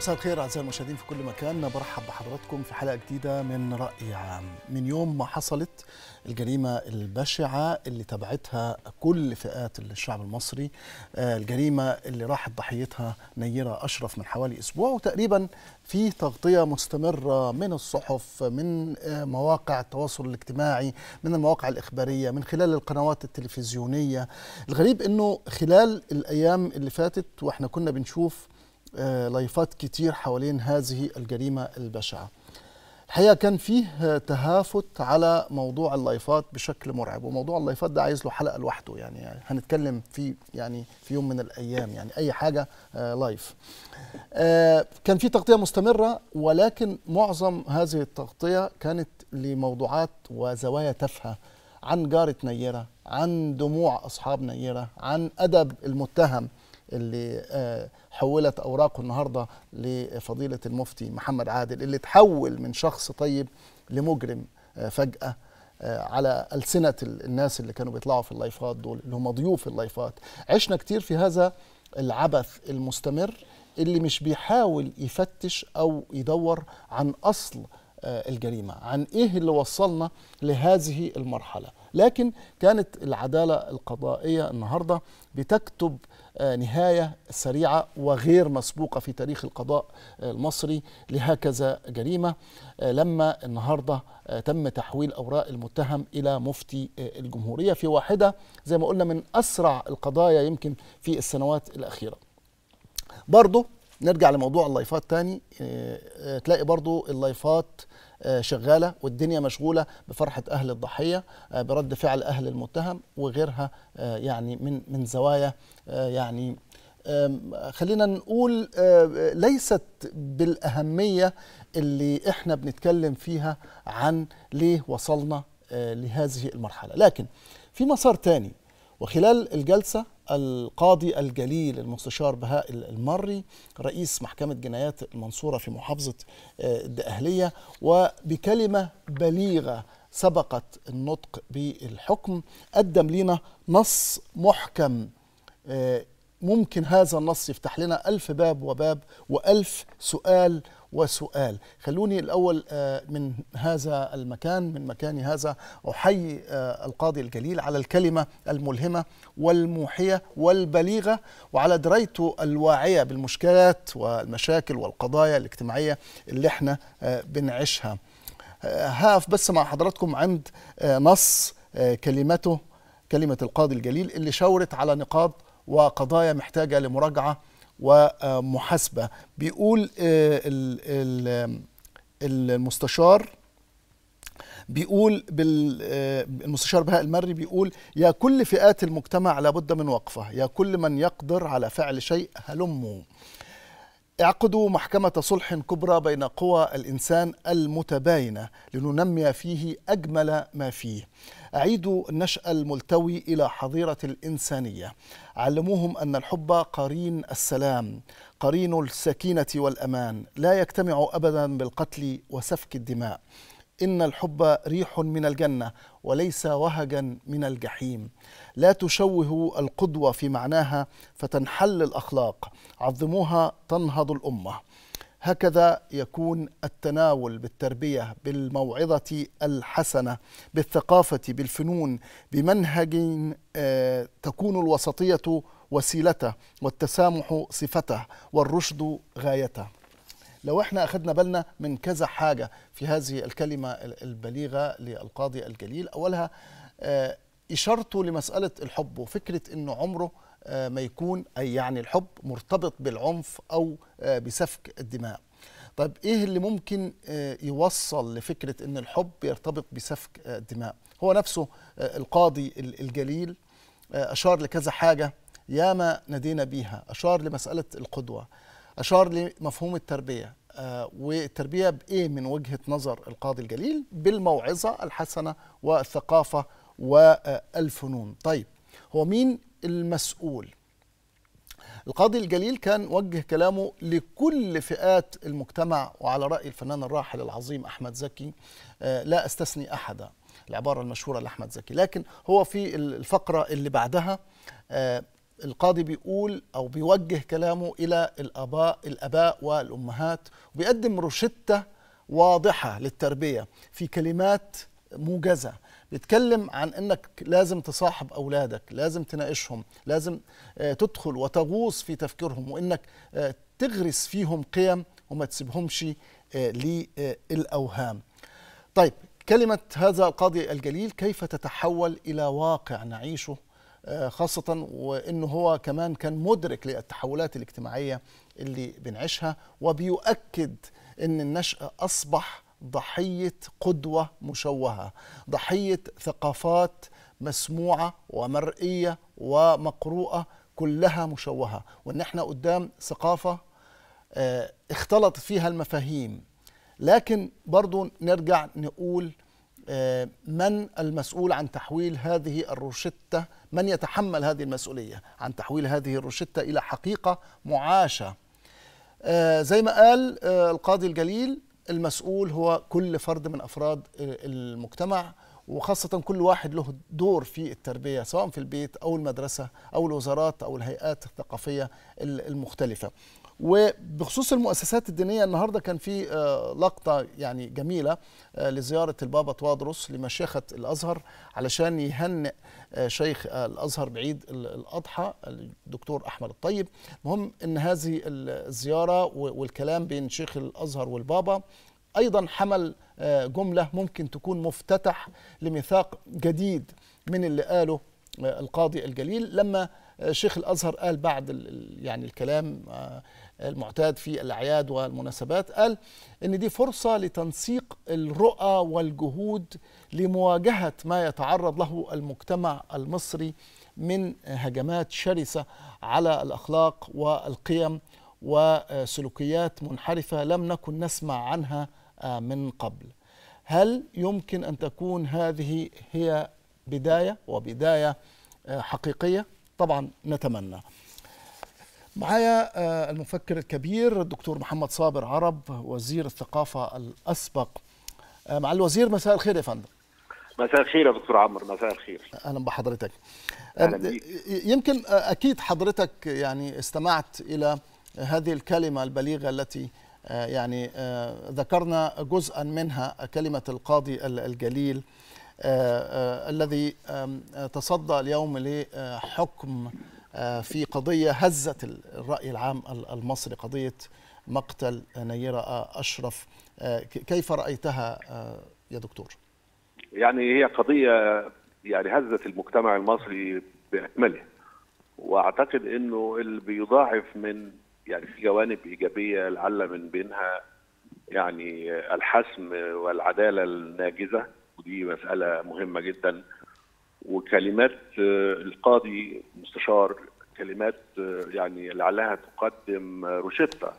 مساء الخير اعزائي المشاهدين في كل مكان برحب بحضراتكم في حلقه جديده من راي عام من يوم ما حصلت الجريمه البشعه اللي تبعتها كل فئات الشعب المصري آه، الجريمه اللي راحت ضحيتها نيره اشرف من حوالي اسبوع وتقريبا في تغطيه مستمره من الصحف من آه، مواقع التواصل الاجتماعي من المواقع الاخباريه من خلال القنوات التلفزيونيه الغريب انه خلال الايام اللي فاتت واحنا كنا بنشوف آه، لايفات كتير حوالين هذه الجريمة البشعة الحقيقة كان فيه تهافت على موضوع اللايفات بشكل مرعب وموضوع اللايفات ده عايز له حلقة لوحده يعني, يعني هنتكلم فيه يعني في يوم من الأيام يعني أي حاجة آه، لايف آه، كان في تغطية مستمرة ولكن معظم هذه التغطية كانت لموضوعات وزوايا تافهة عن جارة نيرة عن دموع أصحاب نيرة عن أدب المتهم اللي آه، حولت اوراقه النهارده لفضيله المفتي محمد عادل اللي تحول من شخص طيب لمجرم آه، فجاه آه، على ألسنة ال- الناس اللي كانوا بيطلعوا في اللايفات دول اللي هم ضيوف اللايفات عشنا كتير في هذا العبث المستمر اللي مش بيحاول يفتش أو يدور عن أصل آه، الجريمة عن إيه اللي وصلنا لهذه المرحلة لكن كانت العدالة القضائية النهاردة بتكتب آه، نهاية سريعة وغير مسبوقة في تاريخ القضاء آه، المصري لهكذا جريمة آه، لما النهاردة آه، تم تحويل أوراق المتهم إلى مفتي آه، الجمهورية في واحدة زي ما قلنا من أسرع القضايا يمكن في السنوات الأخيرة برضه نرجع لموضوع اللايفات تاني آه، آه، تلاقي برضه اللايفات آه، شغالة والدنيا مشغولة بفرحة أهل الضحية آه، برد فعل أهل المتهم وغيرها آه، يعني من من زوايا آه، يعني آم، خلينا نقول آه، ليست بالأهمية اللي احنا بنتكلم فيها عن ليه وصلنا آه، لهذه المرحلة لكن في مسار تاني وخلال الجلسة القاضي الجليل المستشار بهاء المري رئيس محكمة جنايات المنصورة في محافظة آه، الدقهلية وبكلمة بليغة سبقت النطق بالحكم قدم لنا نص محكم آه، ممكن هذا النص يفتح لنا ألف باب وباب وألف سؤال وسؤال خلوني الأول آه، من هذا المكان من مكان هذا أحيي آه، القاضي الجليل على الكلمة الملهمة والموحية والبليغة وعلى درايته الواعية بالمشكلات والمشاكل والقضايا الاجتماعية اللي احنا آه، بنعيشها آه، هقف بس مع حضراتكم عند آه، نص آه، كلمته كلمة القاضي الجليل اللي شاورت على نقاط وقضايا محتاجة لمراجعة ومحاسبة بيقول آه، ال- ال- المستشار بيقول بال- آه، المستشار بهاء المري بيقول يا كل فئات المجتمع لابد من وقفة يا كل من يقدر على فعل شيء هلموا اعقدوا محكمة صلح كبرى بين قوى الإنسان المتباينة لننمي فيه أجمل ما فيه أعيدوا النشأ الملتوي إلى حظيرة الإنسانية علموهم أن الحب قرين السلام قرين السكينة والأمان لا يجتمع أبدا بالقتل وسفك الدماء إن الحب ريح من الجنة وليس وهجا من الجحيم لا تشوهوا القدوة في معناها فتنحل الأخلاق عظموها تنهض الأمة هكذا يكون التناول بالتربية بالموعظة الحسنة بالثقافة بالفنون بمنهج آه، تكون الوسطية وسيلته والتسامح صفته والرشد غايته لو احنا اخذنا بالنا من كذا حاجه في هذه الكلمه ال- البليغه للقاضي الجليل اولها آه، اشارته لمساله الحب وفكره انه عمره آه، ما يكون اي يعني الحب مرتبط بالعنف او آه، بسفك الدماء طيب ايه اللي ممكن آه، يوصل لفكره ان الحب يرتبط بسفك آه، الدماء هو نفسه آه، القاضي ال- الجليل آه، اشار لكذا حاجه ياما نادينا بيها اشار لمساله القدوه اشار لمفهوم التربيه آه، والتربيه بايه من وجهه نظر القاضي الجليل بالموعظه الحسنه والثقافه والفنون طيب هو مين المسؤول القاضي الجليل كان وجه كلامه لكل فئات المجتمع وعلى رأي الفنان الراحل العظيم أحمد زكي آه، لا أستثني أحدا العبارة المشهورة لأحمد زكي لكن هو في الفقرة اللي بعدها آه، القاضي بيقول او بيوجه كلامه الى الاباء الاباء والامهات وبيقدم روشته واضحه للتربيه في كلمات موجزه بيتكلم عن انك لازم تصاحب اولادك لازم تناقشهم لازم آه، تدخل وتغوص في تفكيرهم وانك آه، تغرس فيهم قيم وما تسيبهمش آه، للاوهام طيب كلمه هذا القاضي الجليل كيف تتحول الى واقع نعيشه خاصة وأنه هو كمان كان مدرك للتحولات الاجتماعية اللي بنعيشها وبيؤكد أن النشأ أصبح ضحيه قدوه مشوهه ضحيه ثقافات مسموعه ومرئيه ومقروءه كلها مشوهه وان احنا قدام ثقافه آه، اختلطت فيها المفاهيم لكن برضو نرجع نقول آه، من المسؤول عن تحويل هذه الروشتة من يتحمل هذه المسؤولية عن تحويل هذه الروشتة إلى حقيقة معاشة آه، زي ما قال القاضي الجليل المسؤول هو كل فرد من افراد المجتمع وخاصة كل واحد له دور في التربية سواء في البيت أو المدرسة أو الوزارات أو الهيئات الثقافية المختلفة وبخصوص المؤسسات الدينيه النهارده كان في آه، لقطه يعني جميله آه، لزياره البابا توادرس لمشيخه الازهر علشان يهنئ آه، شيخ الازهر بعيد الاضحى الدكتور احمد الطيب المهم ان هذه الزياره والكلام بين شيخ الازهر والبابا ايضا حمل جمله ممكن تكون مفتتح لميثاق جديد من اللي قاله القاضي الجليل لما شيخ الازهر قال بعد يعني الكلام المعتاد في الأعياد والمناسبات قال إن دي فرصة لتنسيق الرؤى والجهود لمواجهة ما يتعرض له المجتمع المصري من هجمات شرسة على الأخلاق والقيم وسلوكيات منحرفة لم نكن نسمع عنها من قبل هل يمكن أن تكون هذه هي بداية وبداية حقيقية طبعا نتمنى معايا آه، المفكر الكبير الدكتور محمد صابر عرب وزير الثقافة الأسبق آه، مع الوزير مساء الخير يا فندم مساء الخير يا دكتور عمر مساء الخير اهلا بحضرتك أهلا يمكن آه، اكيد حضرتك يعني استمعت الى هذه الكلمه البليغه التي يعني ذكرنا جزءا منها كلمه القاضي الجليل الذي تصدى اليوم لحكم آه، في قضية هزت الرأي العام المصري قضية مقتل نيرة أشرف آه، كيف رأيتها آه، يا دكتور؟ يعني هي قضية يعني هزت المجتمع المصري بأكمله واعتقد انه اللي بيضاعف من يعني في جوانب ايجابيه لعل من بينها يعني الحسم والعداله الناجزه ودي مساله مهمه جدا وكلمات آه، القاضي مستشار كلمات آه، يعني لعلها تقدم روشتة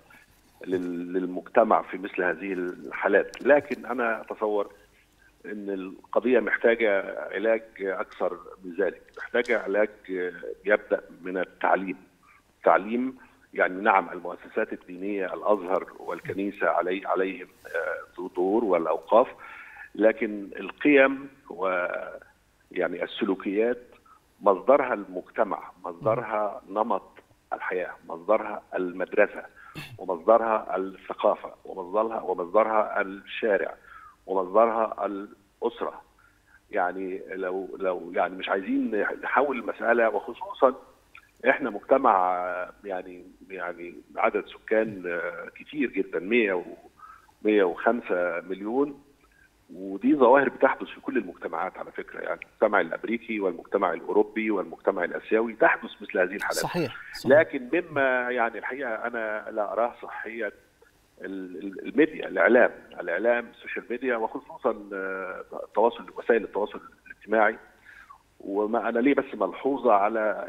للمجتمع في مثل هذه الحالات لكن أنا أتصور أن القضية محتاجة علاج أكثر من ذلك محتاجة علاج آه، يبدأ من التعليم تعليم يعني نعم المؤسسات الدينية الأزهر والكنيسة علي عليهم دور والأوقاف لكن القيم و يعني السلوكيات مصدرها المجتمع مصدرها نمط الحياه مصدرها المدرسه ومصدرها الثقافه ومصدرها ومصدرها الشارع ومصدرها الاسره يعني لو لو يعني مش عايزين نحول المساله وخصوصا احنا مجتمع يعني يعني عدد سكان كتير جدا 100 و 105 مليون ودي ظواهر بتحدث في كل المجتمعات على فكره يعني المجتمع الامريكي والمجتمع الاوروبي والمجتمع الاسيوي تحدث مثل هذه الحالات صحيح, صحيح. لكن مما يعني الحقيقه انا لا اراه صحيا الميديا الاعلام الاعلام السوشيال ميديا وخصوصا آه، التواصل وسائل التواصل الاجتماعي وما انا ليه بس ملحوظه على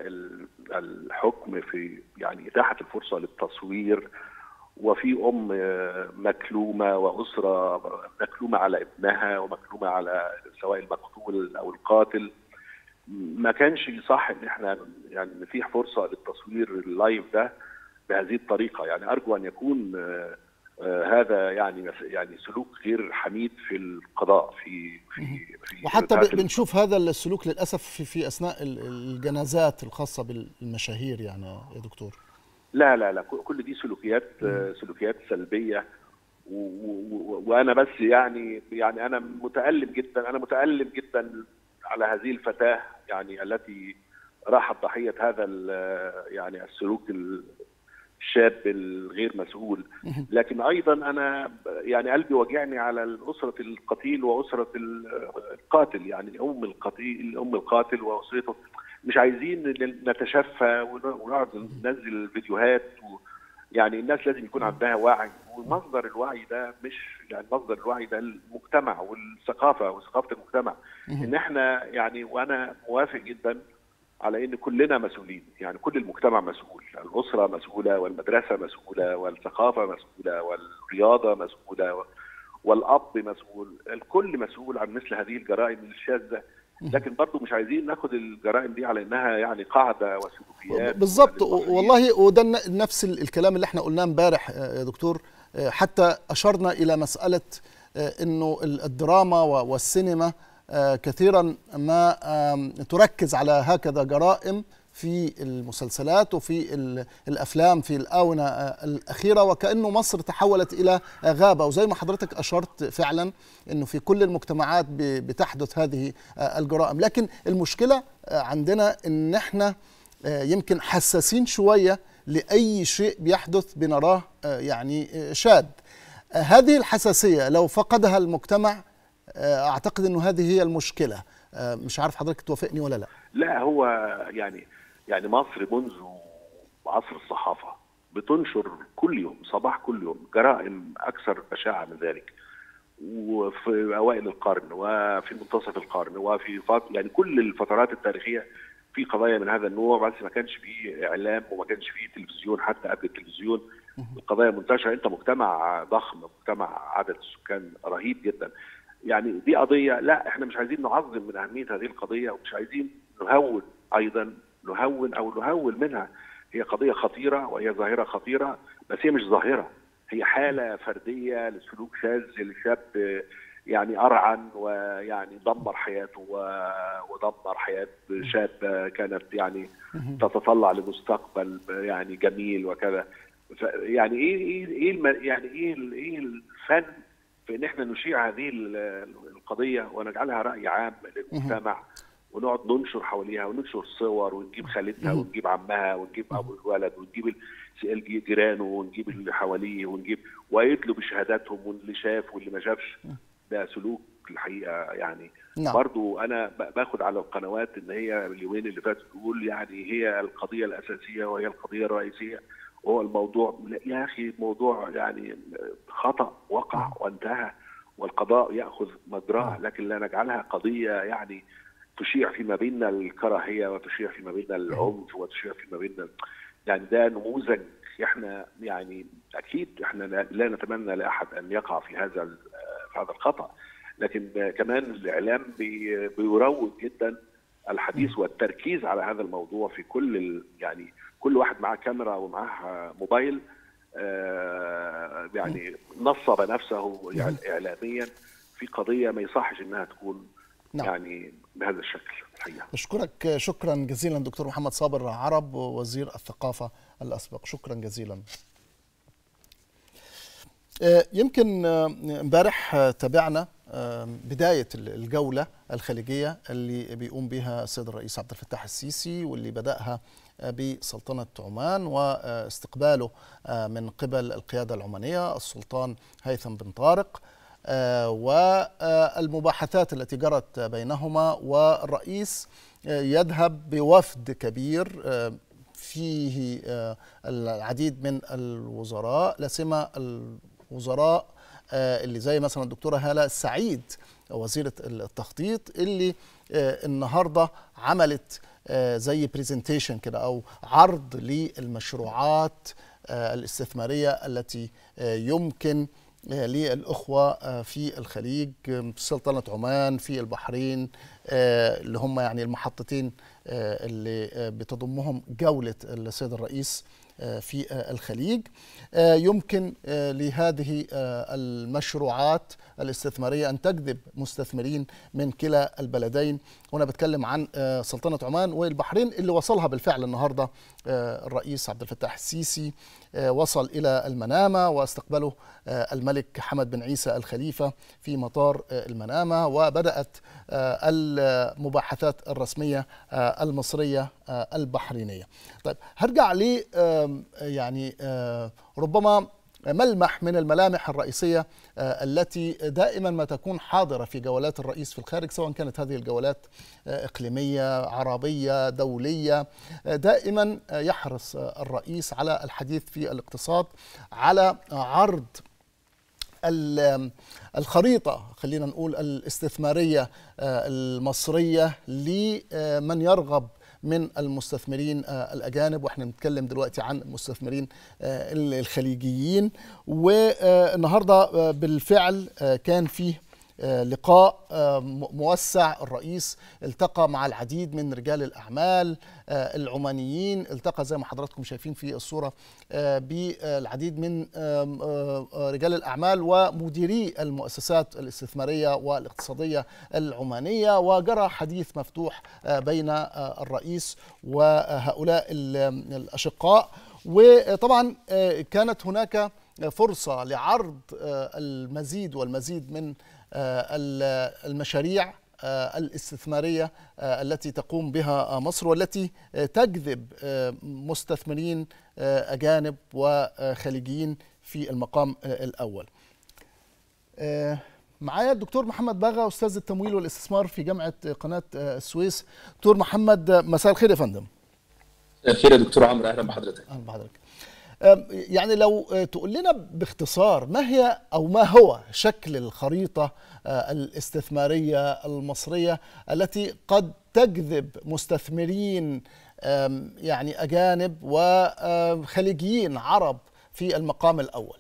الحكم في يعني اتاحه الفرصه للتصوير وفي ام مكلومه واسره مكلومه على ابنها ومكلومه على سواء المقتول او القاتل ما كانش صح ان احنا يعني نتيح فرصه للتصوير اللايف ده بهذه الطريقه يعني ارجو ان يكون آه هذا يعني يعني سلوك غير حميد في القضاء في في, في وحتى بنشوف هذا السلوك للاسف في, في اثناء الجنازات الخاصه بالمشاهير يعني يا دكتور لا لا لا كل دي سلوكيات سلوكيات سلبيه وانا بس يعني يعني انا متالم جدا انا متالم جدا على هذه الفتاه يعني التي راحت ضحيه هذا يعني السلوك الشاب الغير مسؤول لكن ايضا انا يعني قلبي وجعني على اسره القتيل واسره القاتل يعني ام القتيل ام القاتل واسرته مش عايزين نتشفى ونقعد ننزل فيديوهات و يعني الناس لازم يكون عندها وعي ومصدر الوعي ده مش يعني مصدر الوعي ده المجتمع والثقافه وثقافه المجتمع ان احنا يعني وانا موافق جدا على ان كلنا مسؤولين يعني كل المجتمع مسؤول الاسره مسؤوله والمدرسه مسؤوله والثقافه مسؤوله والرياضه مسؤوله والاب مسؤول الكل مسؤول عن مثل هذه الجرائم الشاذه لكن برضه مش عايزين ناخد الجرائم دي على انها يعني قاعده وسلوكيات بالظبط والله وده نفس الكلام اللي احنا قلناه امبارح يا دكتور حتى اشرنا الى مساله انه الدراما والسينما كثيرا ما تركز على هكذا جرائم في المسلسلات وفي الافلام في الاونه الاخيره وكانه مصر تحولت الى غابه وزي ما حضرتك اشرت فعلا انه في كل المجتمعات بتحدث هذه الجرائم لكن المشكله عندنا ان احنا يمكن حساسين شويه لاي شيء بيحدث بنراه يعني شاذ هذه الحساسيه لو فقدها المجتمع اعتقد انه هذه هي المشكله مش عارف حضرتك توافقني ولا لا لا هو يعني يعني مصر منذ عصر الصحافه بتنشر كل يوم صباح كل يوم جرائم اكثر بشاعه من ذلك وفي اوائل القرن وفي منتصف القرن وفي فط... يعني كل الفترات التاريخيه في قضايا من هذا النوع بس ما كانش فيه اعلام وما كانش فيه تلفزيون حتى قبل التلفزيون القضايا منتشره انت مجتمع ضخم مجتمع عدد السكان رهيب جدا يعني دي قضيه لا احنا مش عايزين نعظم من اهميه هذه القضيه ومش عايزين نهون ايضا نهون او نهول منها هي قضيه خطيره وهي ظاهره خطيره بس هي مش ظاهره هي حاله فرديه لسلوك شاذ لشاب يعني ارعن ويعني دمر حياته ودمر حياه شابه كانت يعني تتطلع لمستقبل يعني جميل وكذا يعني ايه ايه ايه يعني ايه ايه الفن في ان احنا نشيع هذه القضيه ونجعلها راي عام للمجتمع ونقعد ننشر حواليها وننشر صور ونجيب خالتها ونجيب عمها ونجيب ابو الولد ونجيب جيرانه ونجيب اللي حواليه ونجيب ويدلوا بشهاداتهم واللي شاف واللي ما شافش ده سلوك الحقيقه يعني نعم. برضو انا باخد على القنوات ان هي اليومين اللي فاتوا تقول يعني هي القضيه الاساسيه وهي القضيه الرئيسيه وهو الموضوع يا اخي موضوع يعني خطا وقع وانتهى والقضاء ياخذ مجراه لكن لا نجعلها قضيه يعني تشيع فيما بيننا الكراهيه وتشيع فيما بيننا العنف وتشيع فيما بيننا يعني ده نموذج احنا يعني اكيد احنا لا نتمنى لاحد ان يقع في هذا في هذا الخطا لكن كمان الاعلام بي بيروج جدا الحديث والتركيز على هذا الموضوع في كل يعني كل واحد معاه كاميرا ومعاه موبايل آه يعني نصب نفسه يعني اعلاميا في قضيه ما يصحش انها تكون نعم. يعني بهذا الشكل الحقيقه بشكرك شكرا جزيلا دكتور محمد صابر عرب وزير الثقافه الاسبق شكرا جزيلا يمكن امبارح تابعنا بداية الجولة الخليجية اللي بيقوم بها السيد الرئيس عبد الفتاح السيسي واللي بدأها بسلطنة عمان واستقباله من قبل القيادة العمانية السلطان هيثم بن طارق والمباحثات التي جرت بينهما والرئيس يذهب بوفد كبير فيه العديد من الوزراء لا سيما الوزراء اللي زي مثلا الدكتوره هاله السعيد وزيره التخطيط اللي النهارده عملت زي برزنتيشن كده او عرض للمشروعات الاستثماريه التي يمكن للأخوة في الخليج في سلطنة عمان في البحرين اللي هم يعني المحطتين اللي بتضمهم جولة السيد الرئيس في الخليج يمكن لهذه المشروعات الاستثمارية أن تجذب مستثمرين من كلا البلدين هنا بتكلم عن سلطنة عمان والبحرين اللي وصلها بالفعل النهاردة الرئيس عبد الفتاح السيسي وصل إلى المنامة واستقبله الملك حمد بن عيسى الخليفة في مطار المنامة وبدأت المباحثات الرسمية المصرية البحرينية طيب هرجع لي يعني ربما ملمح من الملامح الرئيسية التي دائما ما تكون حاضرة في جولات الرئيس في الخارج سواء كانت هذه الجولات إقليمية عربية دولية دائما يحرص الرئيس على الحديث في الاقتصاد على عرض الخريطة خلينا نقول الاستثمارية المصرية لمن يرغب من المستثمرين الاجانب واحنا بنتكلم دلوقتي عن المستثمرين الخليجيين والنهارده بالفعل كان فيه لقاء موسع الرئيس التقى مع العديد من رجال الاعمال العمانيين التقى زي ما حضراتكم شايفين في الصوره بالعديد من رجال الاعمال ومديري المؤسسات الاستثماريه والاقتصاديه العمانيه وجرى حديث مفتوح بين الرئيس وهؤلاء الاشقاء وطبعا كانت هناك فرصه لعرض المزيد والمزيد من المشاريع الاستثماريه التي تقوم بها مصر والتي تجذب مستثمرين اجانب وخليجيين في المقام الاول. معايا الدكتور محمد باغا استاذ التمويل والاستثمار في جامعه قناه السويس. دكتور محمد مساء الخير يا فندم. الخير يا دكتور عمرو اهلا بحضرتك. اهلا بحضرتك. يعني لو تقول لنا باختصار ما هي او ما هو شكل الخريطه الاستثماريه المصريه التي قد تجذب مستثمرين يعني اجانب وخليجيين عرب في المقام الاول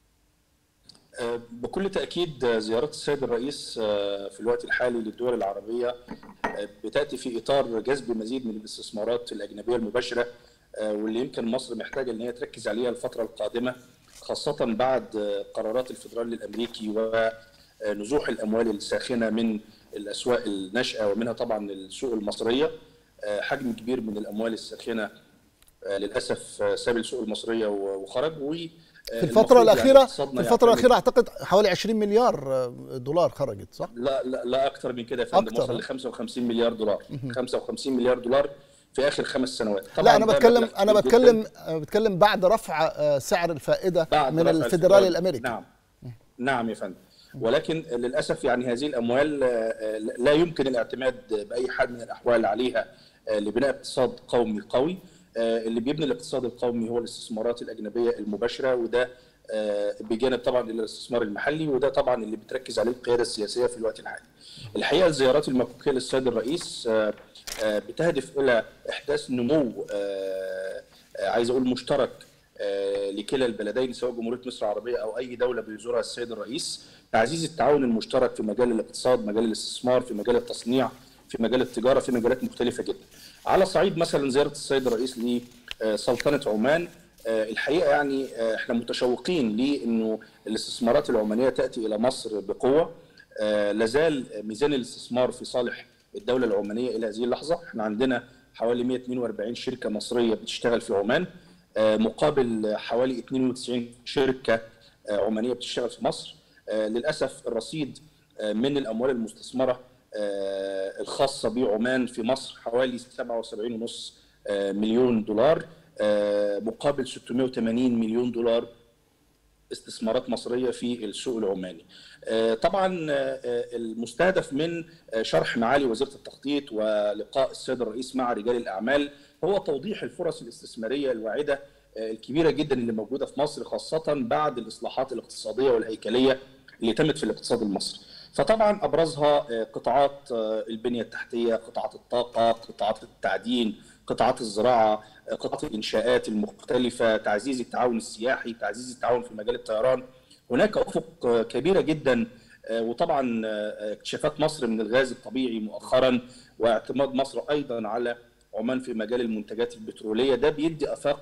بكل تاكيد زيارات السيد الرئيس في الوقت الحالي للدول العربيه بتاتي في اطار جذب مزيد من الاستثمارات الاجنبيه المباشره واللي يمكن مصر محتاجه ان هي تركز عليها الفتره القادمه خاصه بعد قرارات الفدرالي الامريكي ونزوح الاموال الساخنه من الاسواق الناشئه ومنها طبعا السوق المصريه حجم كبير من الاموال الساخنه للاسف ساب السوق المصريه وخرج و في الفترة الأخيرة في الفترة الأخيرة أعتقد حوالي 20 مليار دولار خرجت صح؟ لا لا لا أكثر من كده يا فندم وصل ل 55 مليار دولار 55 مليار دولار في اخر خمس سنوات طبعا لا انا بتكلم انا بتكلم بتكلم بعد رفع سعر الفائده بعد من الفيدرالي الامريكي نعم نعم يا فندم ولكن للاسف يعني هذه الاموال لا يمكن الاعتماد باي حال من الاحوال عليها لبناء اقتصاد قومي قوي اللي بيبني الاقتصاد القومي هو الاستثمارات الاجنبيه المباشره وده بجانب طبعا الاستثمار المحلي وده طبعا اللي بتركز عليه القياده السياسيه في الوقت الحالي. الحقيقه الزيارات المكوكيه للسيد الرئيس بتهدف الى احداث نمو عايز اقول مشترك لكلا البلدين سواء جمهوريه مصر العربيه او اي دوله بيزورها السيد الرئيس تعزيز التعاون المشترك في مجال الاقتصاد مجال الاستثمار في مجال التصنيع في مجال التجاره في مجالات مختلفه جدا على صعيد مثلا زياره السيد الرئيس لسلطنه عمان الحقيقه يعني احنا متشوقين لانه الاستثمارات العمانيه تاتي الى مصر بقوه لازال ميزان الاستثمار في صالح الدوله العمانيه الى هذه اللحظه احنا عندنا حوالي 142 شركه مصريه بتشتغل في عمان مقابل حوالي 92 شركه عمانيه بتشتغل في مصر للاسف الرصيد من الاموال المستثمره الخاصه بعمان في مصر حوالي 77.5 مليون دولار مقابل 680 مليون دولار استثمارات مصريه في السوق العماني. طبعا المستهدف من شرح معالي وزيره التخطيط ولقاء السيد الرئيس مع رجال الاعمال هو توضيح الفرص الاستثماريه الواعده الكبيره جدا اللي موجوده في مصر خاصه بعد الاصلاحات الاقتصاديه والهيكليه اللي تمت في الاقتصاد المصري. فطبعا ابرزها قطاعات البنيه التحتيه، قطاعات الطاقه، قطاعات التعدين، قطاعات الزراعه، قطاعات الانشاءات المختلفه، تعزيز التعاون السياحي، تعزيز التعاون في مجال الطيران. هناك افق كبيره جدا وطبعا اكتشافات مصر من الغاز الطبيعي مؤخرا واعتماد مصر ايضا على عمان في مجال المنتجات البتروليه ده بيدي افاق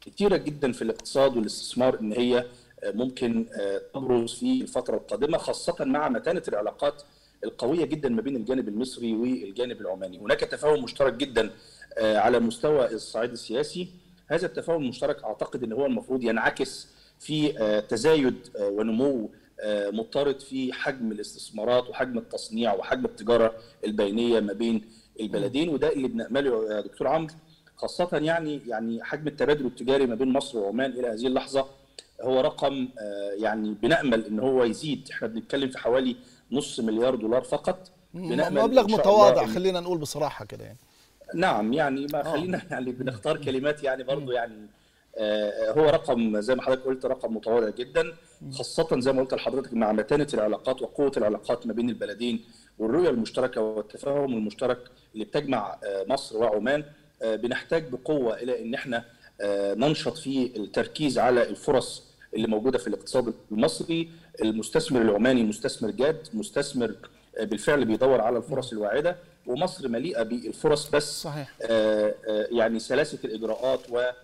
كتيره جدا في الاقتصاد والاستثمار ان هي ممكن تبرز في الفتره القادمه خاصه مع متانه العلاقات القويه جدا ما بين الجانب المصري والجانب العماني، هناك تفاهم مشترك جدا على مستوى الصعيد السياسي، هذا التفاهم المشترك اعتقد ان هو المفروض ينعكس في تزايد ونمو مضطرد في حجم الاستثمارات وحجم التصنيع وحجم التجاره البينيه ما بين البلدين وده اللي بنامله يا دكتور عمرو خاصه يعني يعني حجم التبادل التجاري ما بين مصر وعمان الى هذه اللحظه هو رقم يعني بنامل ان هو يزيد احنا بنتكلم في حوالي نص مليار دولار فقط مبلغ متواضع خلينا نقول بصراحه كده يعني نعم يعني ما خلينا يعني بنختار كلمات يعني برضه يعني هو رقم زي ما حضرتك قلت رقم متواضع جدا خاصة زي ما قلت لحضرتك مع متانة العلاقات وقوة العلاقات ما بين البلدين والرؤية المشتركة والتفاهم المشترك اللي بتجمع مصر وعمان بنحتاج بقوة إلى إن احنا ننشط في التركيز على الفرص اللي موجودة في الاقتصاد المصري المستثمر العماني مستثمر جاد مستثمر بالفعل بيدور على الفرص الواعدة ومصر مليئه بالفرص بس صحيح. آآ آآ يعني سلاسه الاجراءات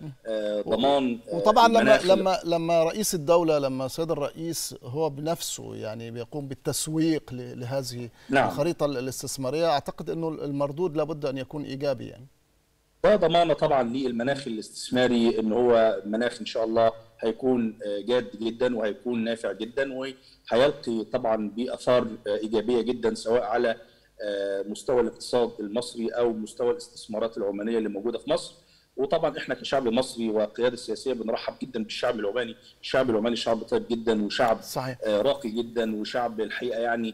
وضمان وطبعا لما لما لما رئيس الدوله لما سيد الرئيس هو بنفسه يعني بيقوم بالتسويق لهذه نعم. الخريطه الاستثماريه اعتقد انه المردود لابد ان يكون ايجابي يعني ده ضمانه طبعا للمناخ الاستثماري ان هو مناخ ان شاء الله هيكون جاد جدا وهيكون نافع جدا وهيلقي طبعا باثار ايجابيه جدا سواء على مستوى الاقتصاد المصري او مستوى الاستثمارات العمانيه اللي موجوده في مصر وطبعا احنا كشعب مصري والقياده السياسيه بنرحب جدا بالشعب العماني، الشعب العماني شعب طيب جدا وشعب صحيح. راقي جدا وشعب الحقيقه يعني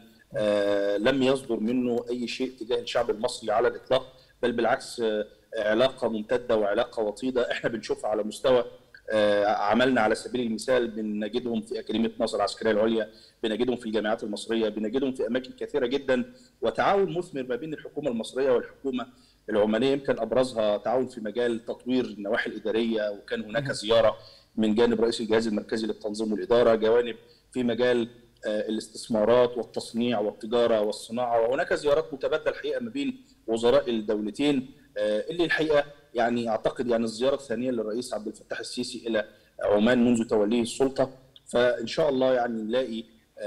لم يصدر منه اي شيء تجاه الشعب المصري على الاطلاق بل بالعكس علاقه ممتده وعلاقه وطيده احنا بنشوفها على مستوى عملنا على سبيل المثال بنجدهم في اكاديميه مصر العسكريه العليا، بنجدهم في الجامعات المصريه، بنجدهم في اماكن كثيره جدا وتعاون مثمر ما بين الحكومه المصريه والحكومه العمانيه يمكن ابرزها تعاون في مجال تطوير النواحي الاداريه وكان هناك زياره من جانب رئيس الجهاز المركزي للتنظيم والاداره، جوانب في مجال الاستثمارات والتصنيع والتجاره والصناعه وهناك زيارات متبادله الحقيقه ما بين وزراء الدولتين اللي الحقيقه يعني اعتقد يعني الزياره الثانيه للرئيس عبد الفتاح السيسي الى عمان منذ توليه السلطه فان شاء الله يعني نلاقي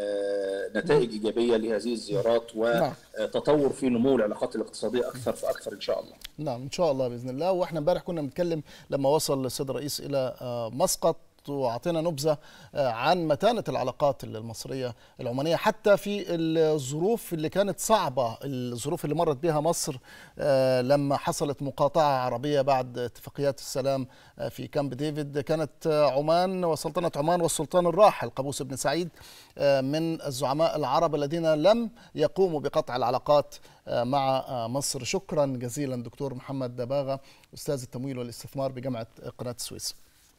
نتائج ايجابيه لهذه الزيارات وتطور في نمو العلاقات الاقتصاديه اكثر فاكثر ان شاء الله. نعم ان شاء الله باذن الله واحنا امبارح كنا بنتكلم لما وصل السيد الرئيس الى مسقط واعطينا نبذه عن متانه العلاقات المصريه العمانيه حتى في الظروف اللي كانت صعبه الظروف اللي مرت بها مصر لما حصلت مقاطعه عربيه بعد اتفاقيات السلام في كامب ديفيد كانت عمان وسلطنه عمان والسلطان الراحل قابوس بن سعيد من الزعماء العرب الذين لم يقوموا بقطع العلاقات مع مصر شكرا جزيلا دكتور محمد دباغه استاذ التمويل والاستثمار بجامعه قناه السويس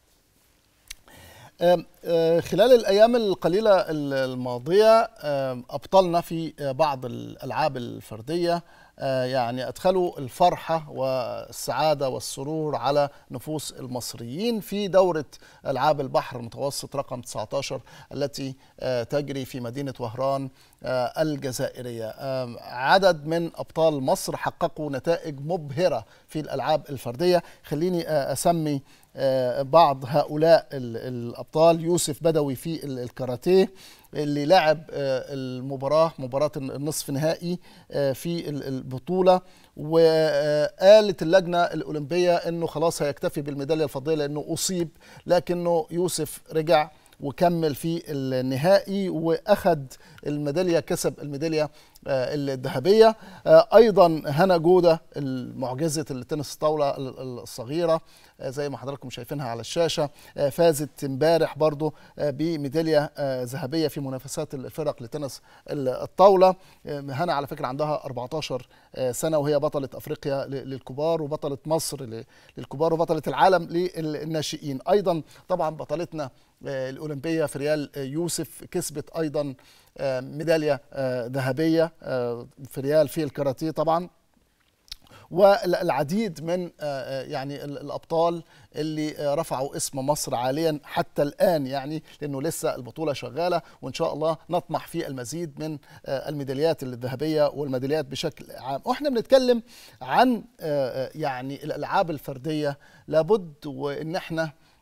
خلال الايام القليله الماضيه ابطلنا في بعض الالعاب الفرديه يعني ادخلوا الفرحه والسعاده والسرور على نفوس المصريين في دوره العاب البحر المتوسط رقم 19 التي تجري في مدينه وهران الجزائريه عدد من ابطال مصر حققوا نتائج مبهره في الالعاب الفرديه خليني اسمي بعض هؤلاء الابطال يوسف بدوي في الكاراتيه اللي لعب المباراه مباراه النصف نهائي في البطوله وقالت اللجنه الاولمبيه انه خلاص هيكتفي بالميداليه الفضيه لانه اصيب لكنه يوسف رجع وكمل في النهائي واخذ الميداليه كسب الميداليه الذهبيه ايضا هنا جوده معجزه التنس الطاوله الصغيره زي ما حضراتكم شايفينها على الشاشه فازت امبارح برضو بميداليه ذهبيه في منافسات الفرق لتنس الطاوله هنا على فكره عندها 14 سنه وهي بطله افريقيا للكبار وبطله مصر للكبار وبطله العالم للناشئين ايضا طبعا بطلتنا الاولمبيه فريال يوسف كسبت ايضا ميداليه ذهبيه في ريال في الكاراتيه طبعا والعديد من يعني الابطال اللي رفعوا اسم مصر عاليا حتى الان يعني لانه لسه البطوله شغاله وان شاء الله نطمح في المزيد من الميداليات الذهبيه والميداليات بشكل عام واحنا بنتكلم عن يعني الالعاب الفرديه لابد وان احنا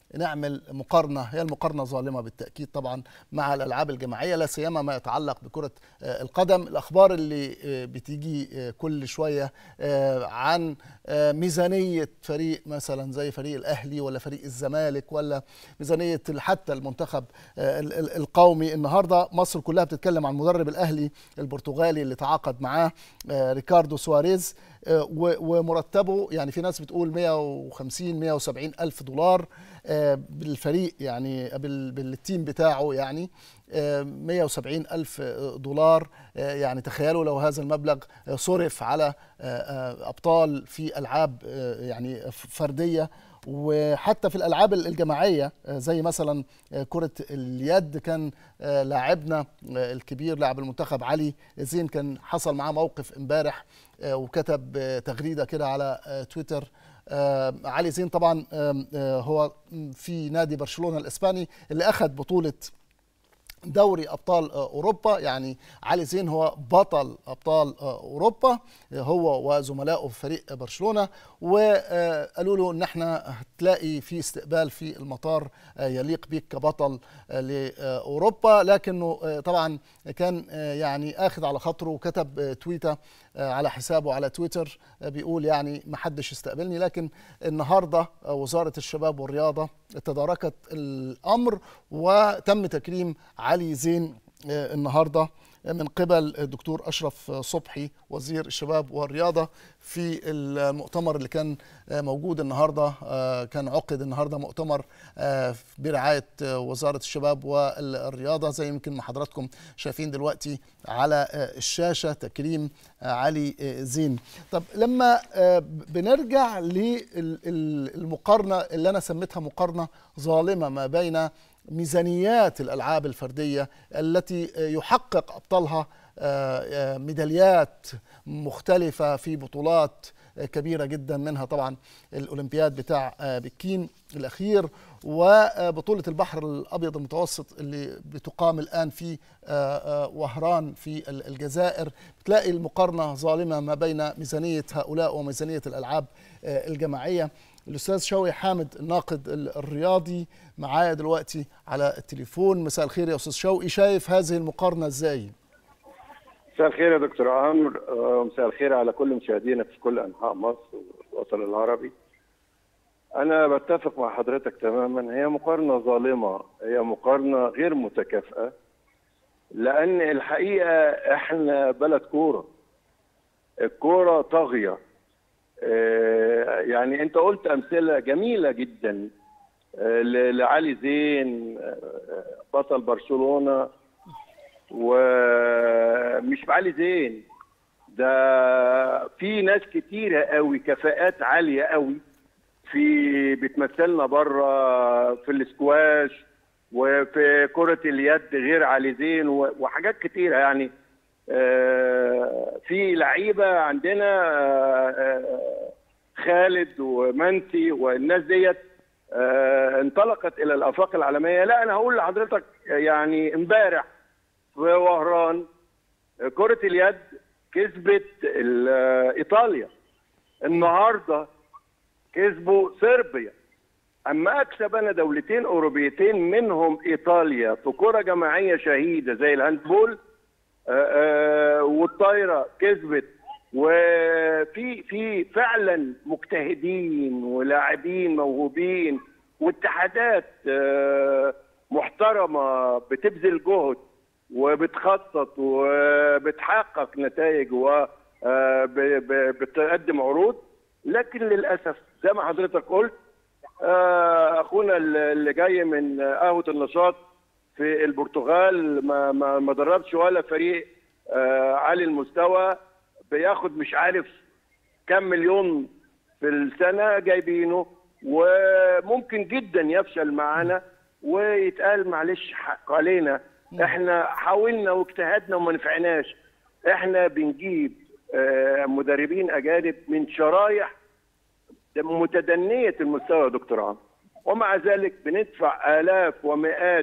نعمل مقارنه هي المقارنه ظالمه بالتاكيد طبعا مع الالعاب الجماعيه لا سيما ما يتعلق بكره القدم الاخبار اللي بتيجي كل شويه عن ميزانيه فريق مثلا زي فريق الاهلي ولا فريق الزمالك ولا ميزانيه حتى المنتخب القومي النهارده مصر كلها بتتكلم عن مدرب الاهلي البرتغالي اللي تعاقد معاه ريكاردو سواريز ومرتبه يعني في ناس بتقول 150 170 الف دولار بالفريق يعني بالتيم بتاعه يعني 170 ألف دولار يعني تخيلوا لو هذا المبلغ صرف على أبطال في ألعاب يعني فردية وحتى في الالعاب الجماعيه زي مثلا كره اليد كان لاعبنا الكبير لاعب المنتخب علي زين كان حصل معاه موقف امبارح وكتب تغريده كده على تويتر علي زين طبعا هو في نادي برشلونه الاسباني اللي اخذ بطوله دوري ابطال اوروبا يعني علي زين هو بطل ابطال اوروبا هو وزملائه في فريق برشلونه وقالوا له ان احنا هتلاقي في استقبال في المطار يليق بيك كبطل لاوروبا لكنه طبعا كان يعني اخذ على خاطره وكتب تويته على حسابه على تويتر بيقول يعني ما حدش استقبلني لكن النهارده وزاره الشباب والرياضه تداركت الامر وتم تكريم علي زين النهارده من قبل الدكتور اشرف صبحي وزير الشباب والرياضه في المؤتمر اللي كان موجود النهارده كان عقد النهارده مؤتمر برعايه وزاره الشباب والرياضه زي يمكن ما حضراتكم شايفين دلوقتي على الشاشه تكريم علي زين طب لما بنرجع للمقارنه اللي انا سميتها مقارنه ظالمه ما بين ميزانيات الالعاب الفرديه التي يحقق ابطالها ميداليات مختلفه في بطولات كبيره جدا منها طبعا الاولمبياد بتاع بكين الاخير وبطوله البحر الابيض المتوسط اللي بتقام الان في وهران في الجزائر بتلاقي المقارنه ظالمه ما بين ميزانيه هؤلاء وميزانيه الالعاب الجماعيه الاستاذ شوقي حامد الناقد الرياضي معايا دلوقتي على التليفون مساء الخير يا استاذ شوقي شايف هذه المقارنه ازاي مساء الخير يا دكتور عمرو ومساء الخير على كل مشاهدينا في كل انحاء مصر والوطن العربي انا بتفق مع حضرتك تماما هي مقارنه ظالمه هي مقارنه غير متكافئه لان الحقيقه احنا بلد كوره الكوره طاغيه يعني انت قلت امثله جميله جدا لعلي زين بطل برشلونه ومش علي زين ده في ناس كتيره قوي كفاءات عاليه قوي في بتمثلنا بره في الاسكواش وفي كره اليد غير علي زين وحاجات كتيره يعني في لعيبه عندنا خالد ومنسي والناس ديت انطلقت الى الافاق العالميه لا انا هقول لحضرتك يعني امبارح في وهران كره اليد كسبت ايطاليا النهارده كسبوا صربيا اما اكسب انا دولتين اوروبيتين منهم ايطاليا في كره جماعيه شهيده زي الهاندبول والطايره كسبت وفي في فعلا مجتهدين ولاعبين موهوبين واتحادات محترمه بتبذل جهد وبتخطط وبتحقق نتائج وبتقدم عروض لكن للاسف زي ما حضرتك قلت اخونا اللي جاي من قهوه النشاط في البرتغال ما ما ما دربش ولا فريق عالي المستوى بياخد مش عارف كم مليون في السنه جايبينه وممكن جدا يفشل معانا ويتقال معلش حق علينا احنا حاولنا واجتهدنا وما نفعناش احنا بنجيب مدربين اجانب من شرايح متدنيه المستوى يا دكتور عمرو ومع ذلك بندفع الاف ومئات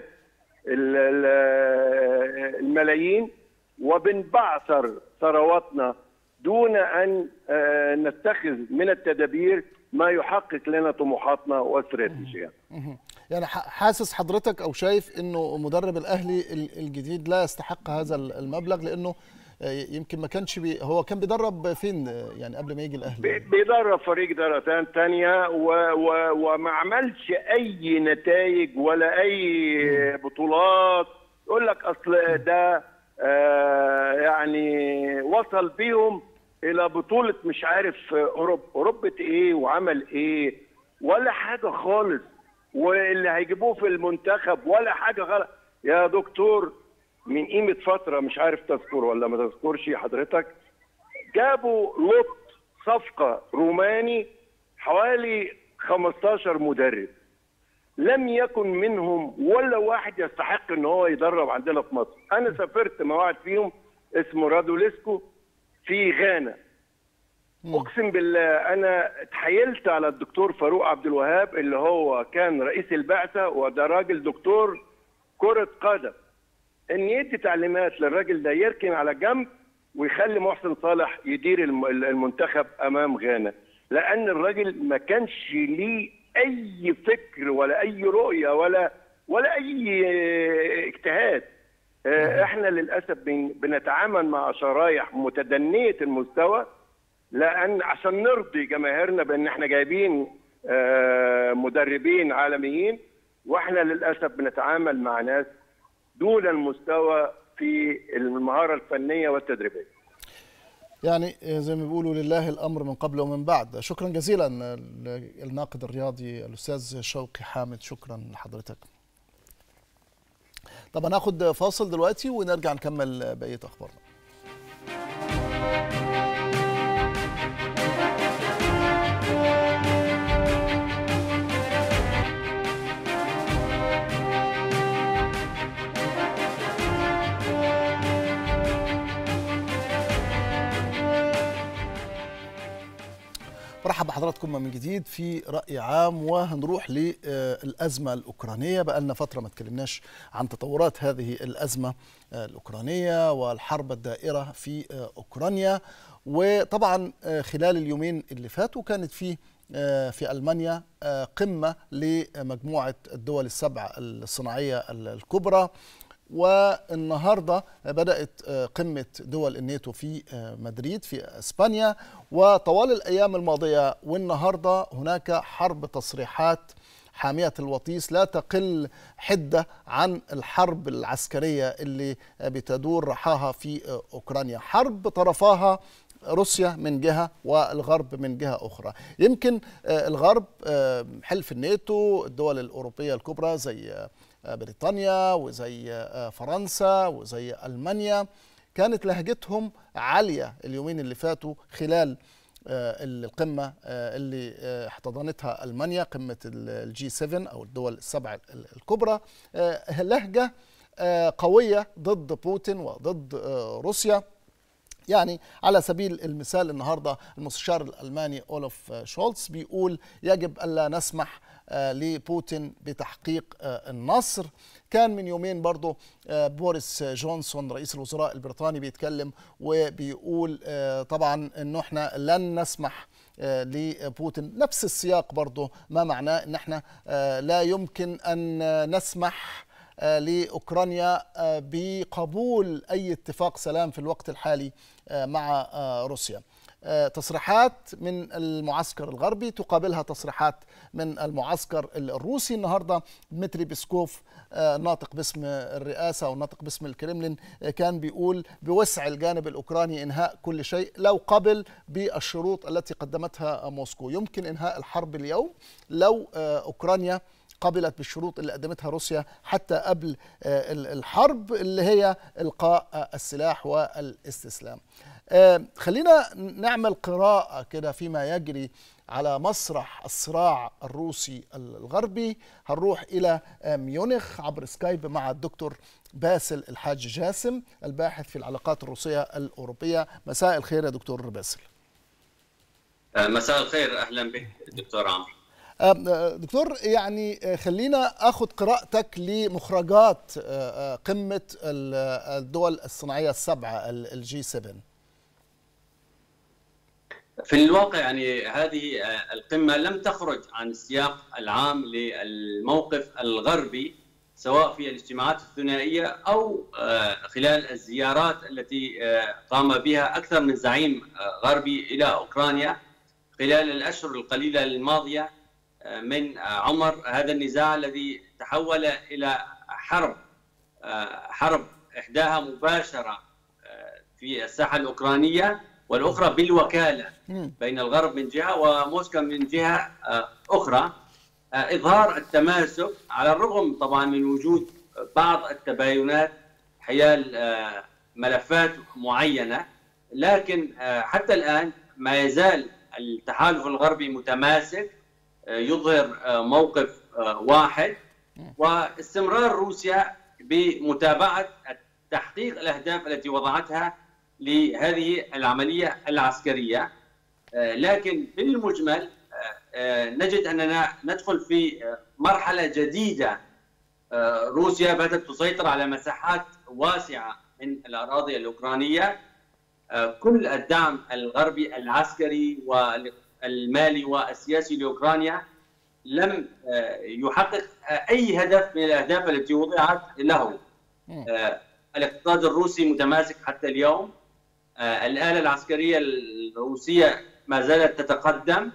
الملايين وبنبعثر ثرواتنا دون ان نتخذ من التدابير ما يحقق لنا طموحاتنا واستراتيجياتنا. يعني ح- حاسس حضرتك او شايف انه مدرب الاهلي ال- الجديد لا يستحق هذا ال- المبلغ لانه آه، يمكن ما كانش بي هو كان بيدرب فين آه، يعني قبل ما يجي بي- الاهلي بيدرب فريق درجات تانية و و وما عملش أي نتائج ولا أي بطولات يقول لك أصل ده آه يعني وصل بيهم إلى بطولة مش عارف أوروبا أوروبا إيه وعمل إيه ولا حاجة خالص واللي هيجيبوه في المنتخب ولا حاجة غلط يا دكتور من قيمة فترة مش عارف تذكر ولا ما تذكرش حضرتك جابوا لوت صفقة روماني حوالي 15 مدرب لم يكن منهم ولا واحد يستحق ان هو يدرب عندنا في مصر انا سافرت مع واحد فيهم اسمه رادوليسكو في غانا اقسم بالله انا اتحايلت على الدكتور فاروق عبد الوهاب اللي هو كان رئيس البعثه وده راجل دكتور كره قدم ان يدي تعليمات للراجل ده يركن على جنب ويخلي محسن صالح يدير الم- المنتخب امام غانا لان الراجل ما كانش ليه اي فكر ولا اي رؤيه ولا ولا اي آه، اجتهاد آه، احنا للاسف بن- بنتعامل مع شرايح متدنيه المستوى لان عشان نرضي جماهيرنا بان احنا جايبين آه، مدربين عالميين واحنا للاسف بنتعامل مع ناس دون المستوى في المهاره الفنيه والتدريبيه يعني آه، زي ما بيقولوا لله الامر من قبل ومن بعد شكرا جزيلا ال- الناقد الرياضي الاستاذ شوقي حامد شكرا لحضرتك طب هناخد فاصل دلوقتي ونرجع نكمل بقيه اخبارنا برحب بحضراتكم من جديد في رأي عام وهنروح للأزمة الأوكرانية بقى لنا فترة ما تكلمناش عن تطورات هذه الأزمة آه، الأوكرانية والحرب الدائرة في آه، أوكرانيا وطبعا آه، خلال اليومين اللي فاتوا كانت في آه، في ألمانيا آه، قمة لمجموعة الدول السبع الصناعية الكبرى والنهارده بدات قمه دول الناتو في مدريد في اسبانيا وطوال الايام الماضيه والنهارده هناك حرب تصريحات حاميه الوطيس لا تقل حده عن الحرب العسكريه اللي بتدور رحاها في اوكرانيا حرب طرفاها روسيا من جهه والغرب من جهه اخرى يمكن آه، الغرب آه، حلف الناتو الدول الاوروبيه الكبرى زي آه، بريطانيا وزي آه، فرنسا وزي المانيا كانت لهجتهم عاليه اليومين اللي فاتوا خلال آه، القمه آه، اللي آه، احتضنتها المانيا قمه الجي 7 او الدول السبع الكبرى آه، لهجه آه، قويه ضد بوتين وضد آه، روسيا يعني على سبيل المثال النهارده المستشار الالماني اولف شولتز بيقول يجب الا نسمح آه، لبوتين بتحقيق آه، النصر كان من يومين برضه آه، بوريس جونسون رئيس الوزراء البريطاني بيتكلم وبيقول آه، طبعا انه احنا لن نسمح آه، لبوتين نفس السياق برضه ما معناه ان احنا آه، لا يمكن ان نسمح آه، لاوكرانيا آه، بقبول اي اتفاق سلام في الوقت الحالي آه، مع آه، روسيا آه، تصريحات من المعسكر الغربي تقابلها تصريحات من المعسكر الروسي النهارده دمتري بيسكوف آه، ناطق باسم الرئاسه او ناطق باسم الكرملين آه، كان بيقول بوسع الجانب الاوكراني انهاء كل شيء لو قبل بالشروط التي قدمتها موسكو يمكن انهاء الحرب اليوم لو آه، اوكرانيا قبلت بالشروط اللي قدمتها روسيا حتى قبل آه، ال- الحرب اللي هي القاء آه، السلاح والاستسلام آه، خلينا نعمل قراءة كده فيما يجري على مسرح الصراع الروسي الغربي هنروح إلى آه، ميونخ عبر سكايب مع الدكتور باسل الحاج جاسم الباحث في العلاقات الروسية الأوروبية مساء الخير يا دكتور باسل مساء الخير اهلا بك دكتور عمرو آه، دكتور يعني آه، خلينا اخذ قراءتك لمخرجات آه، آه، قمه ال- آه، الدول الصناعيه السبعه الجي 7 في الواقع يعني هذه القمة لم تخرج عن السياق العام للموقف الغربي سواء في الاجتماعات الثنائية أو خلال الزيارات التي قام بها أكثر من زعيم غربي إلى أوكرانيا خلال الأشهر القليلة الماضية من عمر هذا النزاع الذي تحول إلى حرب حرب إحداها مباشرة في الساحة الأوكرانية والأخرى بالوكالة بين الغرب من جهة وموسكو من جهة أخرى إظهار التماسك على الرغم طبعا من وجود بعض التباينات حيال ملفات معينة لكن حتى الآن ما يزال التحالف الغربي متماسك يظهر موقف واحد واستمرار روسيا بمتابعة تحقيق الأهداف التي وضعتها لهذه العملية العسكرية لكن بالمجمل نجد أننا ندخل في مرحلة جديدة روسيا بدأت تسيطر على مساحات واسعة من الأراضي الأوكرانية كل الدعم الغربي العسكري والمالي والسياسي لاوكرانيا لم يحقق اي هدف من الاهداف التي وضعت له. الاقتصاد الروسي متماسك حتى اليوم. الاله العسكريه الروسيه ما زالت تتقدم.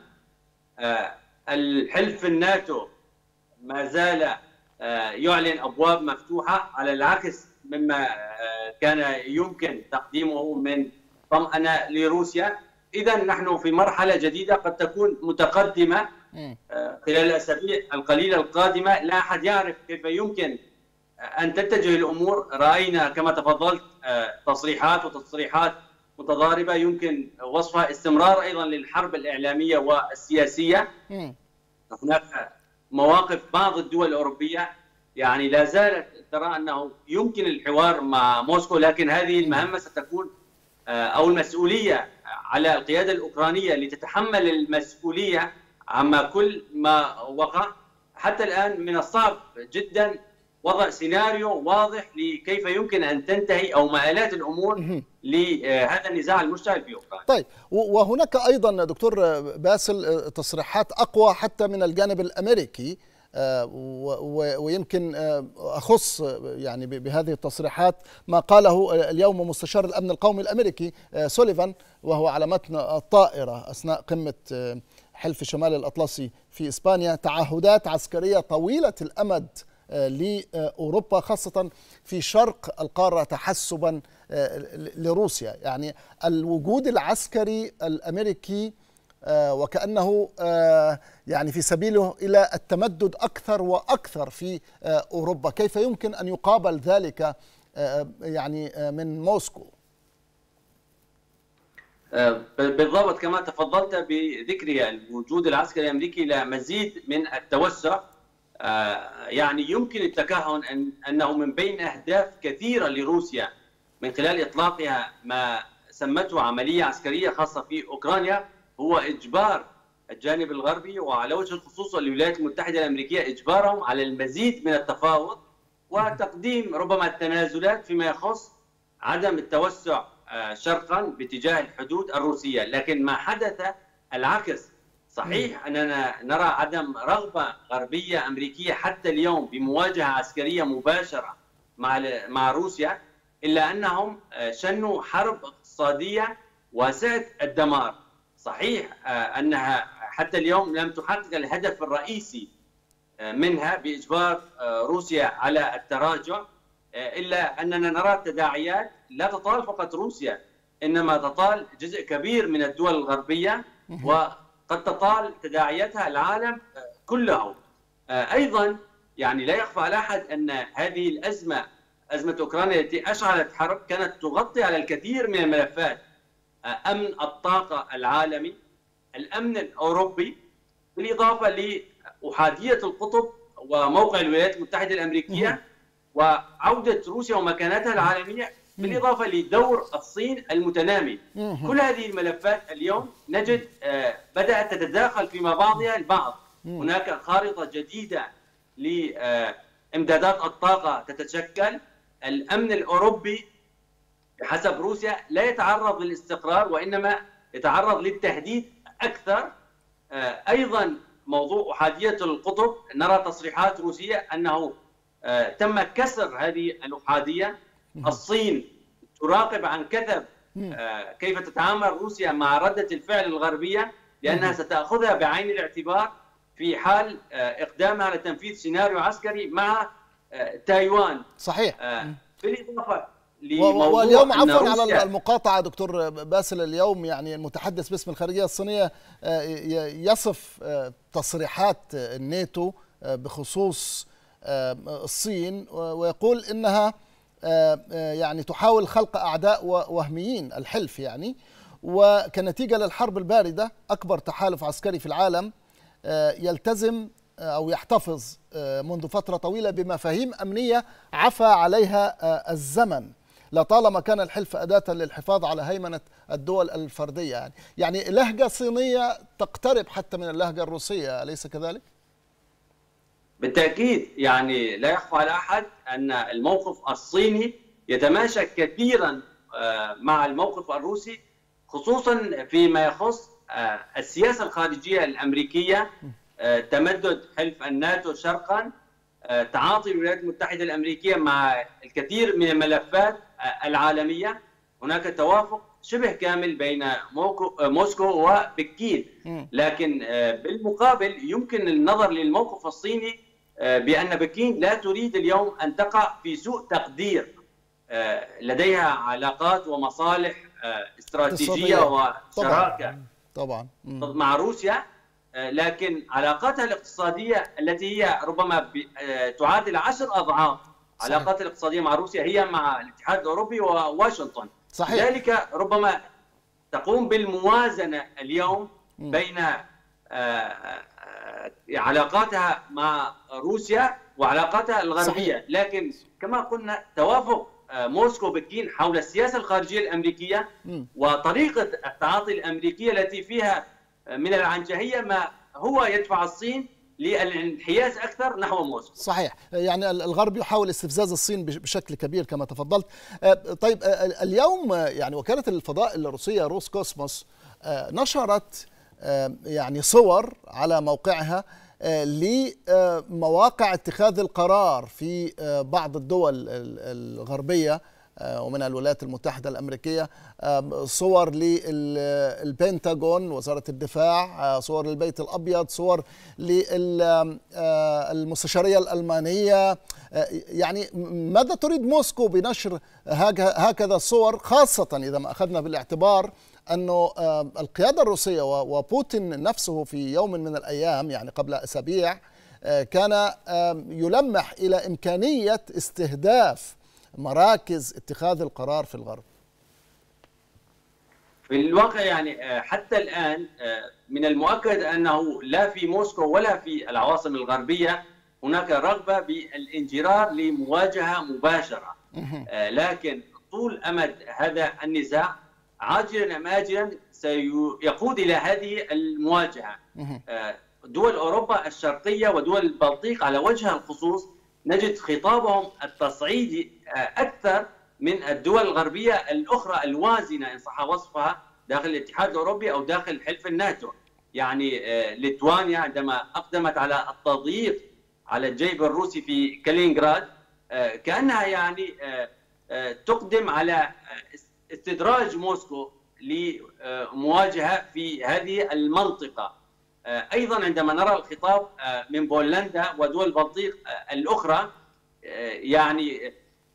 الحلف الناتو ما زال يعلن ابواب مفتوحه على العكس مما كان يمكن تقديمه من طمأنة لروسيا إذا نحن في مرحلة جديدة قد تكون متقدمة خلال الأسابيع القليلة القادمة لا أحد يعرف كيف يمكن أن تتجه الأمور رأينا كما تفضلت تصريحات وتصريحات متضاربة يمكن وصفها استمرار أيضا للحرب الإعلامية والسياسية هناك مواقف بعض الدول الأوروبية يعني لا زالت ترى أنه يمكن الحوار مع موسكو لكن هذه المهمة ستكون او المسؤوليه على القياده الاوكرانيه لتتحمل المسؤوليه عما كل ما وقع حتى الان من الصعب جدا وضع سيناريو واضح لكيف يمكن ان تنتهي او مآلات الامور لهذا النزاع المشتعل في اوكرانيا. طيب وهناك ايضا دكتور باسل تصريحات اقوى حتى من الجانب الامريكي ويمكن اخص يعني بهذه التصريحات ما قاله اليوم مستشار الامن القومي الامريكي سوليفان وهو على متن الطائره اثناء قمه حلف شمال الاطلسي في اسبانيا تعهدات عسكريه طويله الامد لاوروبا خاصه في شرق القاره تحسبا لروسيا يعني الوجود العسكري الامريكي وكانه يعني في سبيله الى التمدد اكثر واكثر في اوروبا، كيف يمكن ان يقابل ذلك يعني من موسكو؟ بالضبط كما تفضلت بذكر الوجود العسكري الامريكي لمزيد من التوسع يعني يمكن التكهن أن انه من بين اهداف كثيره لروسيا من خلال اطلاقها ما سمته عمليه عسكريه خاصه في اوكرانيا هو اجبار الجانب الغربي وعلى وجه الخصوص الولايات المتحده الامريكيه اجبارهم على المزيد من التفاوض وتقديم ربما التنازلات فيما يخص عدم التوسع شرقا باتجاه الحدود الروسيه، لكن ما حدث العكس صحيح اننا نرى عدم رغبه غربيه امريكيه حتى اليوم بمواجهه عسكريه مباشره مع مع روسيا الا انهم شنوا حرب اقتصاديه واسعه الدمار صحيح انها حتى اليوم لم تحقق الهدف الرئيسي منها باجبار روسيا على التراجع الا اننا نرى تداعيات لا تطال فقط روسيا انما تطال جزء كبير من الدول الغربيه وقد تطال تداعياتها العالم كله ايضا يعني لا يخفى على احد ان هذه الازمه ازمه اوكرانيا التي اشعلت حرب كانت تغطي على الكثير من الملفات امن الطاقه العالمي الامن الاوروبي بالاضافه لاحاديه القطب وموقع الولايات المتحده الامريكيه وعوده روسيا ومكانتها العالميه بالاضافه لدور الصين المتنامي كل هذه الملفات اليوم نجد بدات تتداخل فيما بعضها البعض هناك خارطه جديده لامدادات الطاقه تتشكل الامن الاوروبي بحسب روسيا لا يتعرض للاستقرار وانما يتعرض للتهديد اكثر ايضا موضوع احاديه القطب نرى تصريحات روسيه انه تم كسر هذه الاحاديه الصين تراقب عن كثب كيف تتعامل روسيا مع رده الفعل الغربيه لانها ستاخذها بعين الاعتبار في حال اقدامها على تنفيذ سيناريو عسكري مع تايوان صحيح بالاضافه واليوم عفوا على المقاطعة دكتور باسل اليوم يعني المتحدث باسم الخارجية الصينية يصف تصريحات الناتو بخصوص الصين ويقول انها يعني تحاول خلق اعداء وهميين الحلف يعني وكنتيجه للحرب البارده اكبر تحالف عسكري في العالم يلتزم او يحتفظ منذ فتره طويله بمفاهيم امنيه عفى عليها الزمن لطالما كان الحلف أداة للحفاظ على هيمنة الدول الفردية يعني يعني لهجة صينية تقترب حتى من اللهجة الروسية أليس كذلك؟ بالتأكيد يعني لا يخفى على أحد أن الموقف الصيني يتماشى كثيرا مع الموقف الروسي خصوصا فيما يخص السياسة الخارجية الأمريكية تمدد حلف الناتو شرقا تعاطي الولايات المتحدة الأمريكية مع الكثير من الملفات العالمية هناك توافق شبه كامل بين موسكو وبكين لكن بالمقابل يمكن النظر للموقف الصيني بأن بكين لا تريد اليوم أن تقع في سوء تقدير لديها علاقات ومصالح استراتيجية وشراكة طبعا, طبعا. مع روسيا لكن علاقاتها الاقتصادية التي هي ربما تعادل عشر أضعاف علاقات الاقتصادية مع روسيا هي مع الاتحاد الأوروبي وواشنطن صحيح. لذلك ربما تقوم بالموازنة اليوم بين علاقاتها مع روسيا وعلاقاتها الغربية صحيح. لكن كما قلنا توافق موسكو بكين حول السياسة الخارجية الأمريكية م. وطريقة التعاطي الأمريكية التي فيها من العنجهية ما هو يدفع الصين للانحياز اكثر نحو موسكو. صحيح، يعني الغرب يحاول استفزاز الصين بشكل كبير كما تفضلت. طيب اليوم يعني وكاله الفضاء الروسيه روس كوسموس نشرت يعني صور على موقعها لمواقع اتخاذ القرار في بعض الدول الغربيه ومن الولايات المتحدة الأمريكية صور للبنتاغون وزارة الدفاع صور للبيت الأبيض صور للمستشارية الألمانية يعني ماذا تريد موسكو بنشر هكذا الصور خاصة إذا ما أخذنا بالاعتبار أنه القيادة الروسية وبوتين نفسه في يوم من الأيام يعني قبل أسابيع كان يلمح إلى إمكانية استهداف مراكز اتخاذ القرار في الغرب في الواقع يعني حتى الآن من المؤكد أنه لا في موسكو ولا في العواصم الغربية هناك رغبة بالانجرار لمواجهة مباشرة لكن طول أمد هذا النزاع عاجلا أم آجلا سيقود إلى هذه المواجهة دول أوروبا الشرقية ودول البلطيق على وجه الخصوص نجد خطابهم التصعيدي اكثر من الدول الغربيه الاخرى الوازنه ان صح وصفها داخل الاتحاد الاوروبي او داخل حلف الناتو. يعني ليتوانيا عندما اقدمت على التضييق على الجيب الروسي في كالينغراد كانها يعني تقدم على استدراج موسكو لمواجهه في هذه المنطقه. ايضا عندما نرى الخطاب من بولندا ودول البلطيق الاخرى يعني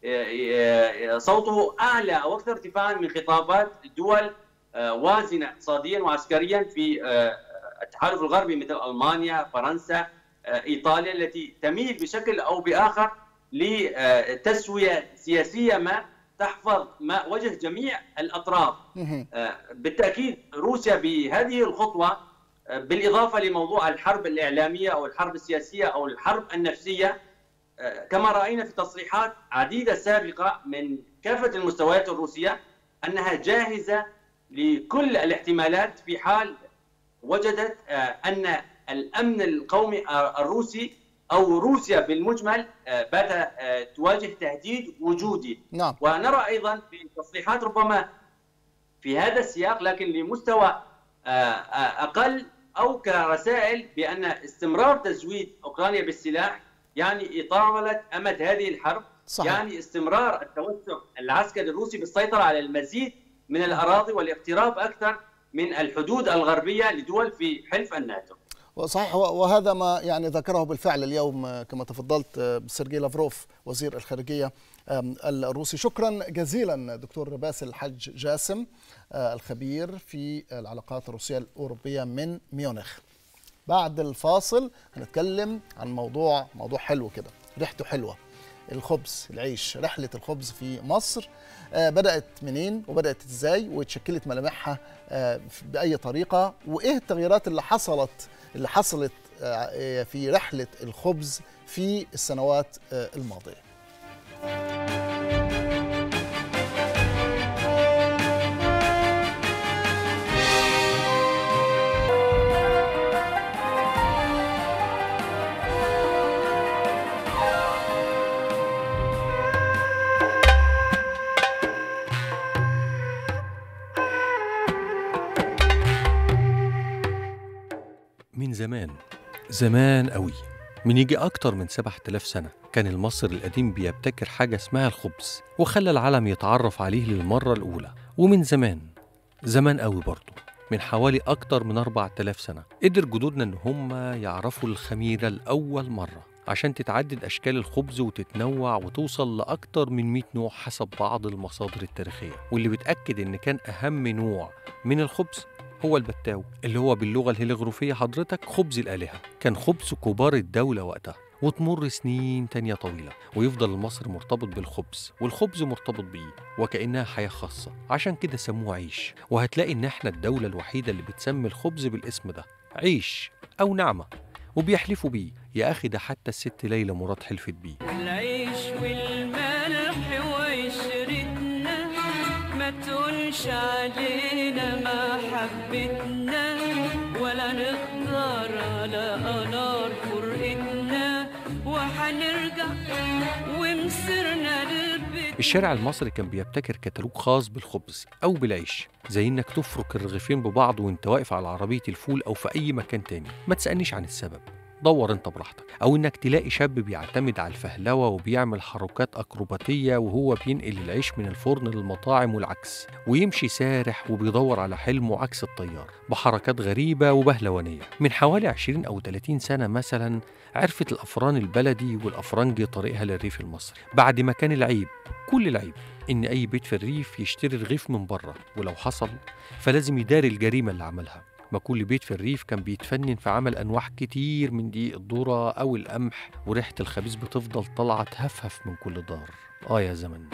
صوته اعلى او اكثر ارتفاعا من خطابات دول وازنه اقتصاديا وعسكريا في التحالف الغربي مثل المانيا، فرنسا، ايطاليا التي تميل بشكل او باخر لتسويه سياسيه ما تحفظ ما وجه جميع الاطراف. بالتاكيد روسيا بهذه الخطوه بالاضافه لموضوع الحرب الاعلاميه او الحرب السياسيه او الحرب النفسيه كما راينا في تصريحات عديده سابقه من كافه المستويات الروسيه انها جاهزه لكل الاحتمالات في حال وجدت ان الامن القومي الروسي او روسيا بالمجمل بات تواجه تهديد وجودي نعم. ونرى ايضا في تصريحات ربما في هذا السياق لكن لمستوى اقل او كرسائل بان استمرار تزويد اوكرانيا بالسلاح يعني اطاله امد هذه الحرب صحيح. يعني استمرار التوسع العسكري الروسي بالسيطره على المزيد من الاراضي والاقتراب اكثر من الحدود الغربيه لدول في حلف الناتو. صحيح وهذا ما يعني ذكره بالفعل اليوم كما تفضلت سيرجي لافروف وزير الخارجيه الروسي شكرا جزيلا دكتور باسل الحج جاسم الخبير في العلاقات الروسيه الاوروبيه من ميونخ. بعد الفاصل هنتكلم عن موضوع موضوع حلو كده ريحته حلوه الخبز العيش رحله الخبز في مصر بدات منين وبدات ازاي وتشكلت ملامحها باي طريقه وايه التغييرات اللي حصلت اللي حصلت في رحله الخبز في السنوات الماضيه من زمان زمان قوي من يجي أكتر من 7000 سنة كان المصري القديم بيبتكر حاجة اسمها الخبز وخلى العالم يتعرف عليه للمرة الأولى ومن زمان زمان قوي برضه من حوالي أكتر من 4000 سنة قدر جدودنا إن هم يعرفوا الخميرة لأول مرة عشان تتعدد أشكال الخبز وتتنوع وتوصل لأكتر من 100 نوع حسب بعض المصادر التاريخية واللي بتأكد إن كان أهم نوع من الخبز هو البتاو اللي هو باللغة الهيروغليفية حضرتك خبز الآلهة كان خبز كبار الدولة وقتها وتمر سنين تانية طويلة ويفضل المصري مرتبط بالخبز والخبز مرتبط بيه وكأنها حياة خاصة عشان كده سموه عيش وهتلاقي إن إحنا الدولة الوحيدة اللي بتسمي الخبز بالاسم ده عيش أو نعمة وبيحلفوا بيه يا أخي ده حتى الست ليلى مراد حلفت بيه العيش والملح وعشرتنا ما تقولش علينا ما حبتنا ولا نقدر على نار فرقتنا وحنرجع ومصيرنا للبيت الشارع المصري كان بيبتكر كتالوج خاص بالخبز أو بالعيش زي إنك تفرك الرغيفين ببعض وإنت واقف على عربية الفول أو في أي مكان تاني ما تسألنيش عن السبب دور انت براحتك او انك تلاقي شاب بيعتمد على الفهلوه وبيعمل حركات اكروباتيه وهو بينقل العيش من الفرن للمطاعم والعكس ويمشي سارح وبيدور على حلمه عكس الطيار بحركات غريبه وبهلوانيه من حوالي 20 او 30 سنه مثلا عرفت الافران البلدي والافرنجي طريقها للريف المصري بعد ما كان العيب كل العيب ان اي بيت في الريف يشتري رغيف من بره ولو حصل فلازم يداري الجريمه اللي عملها ما كل بيت في الريف كان بيتفنن في عمل انواع كتير من دقيق الذره او القمح وريحه الخبيز بتفضل طالعه تهفهف من كل دار اه يا زمن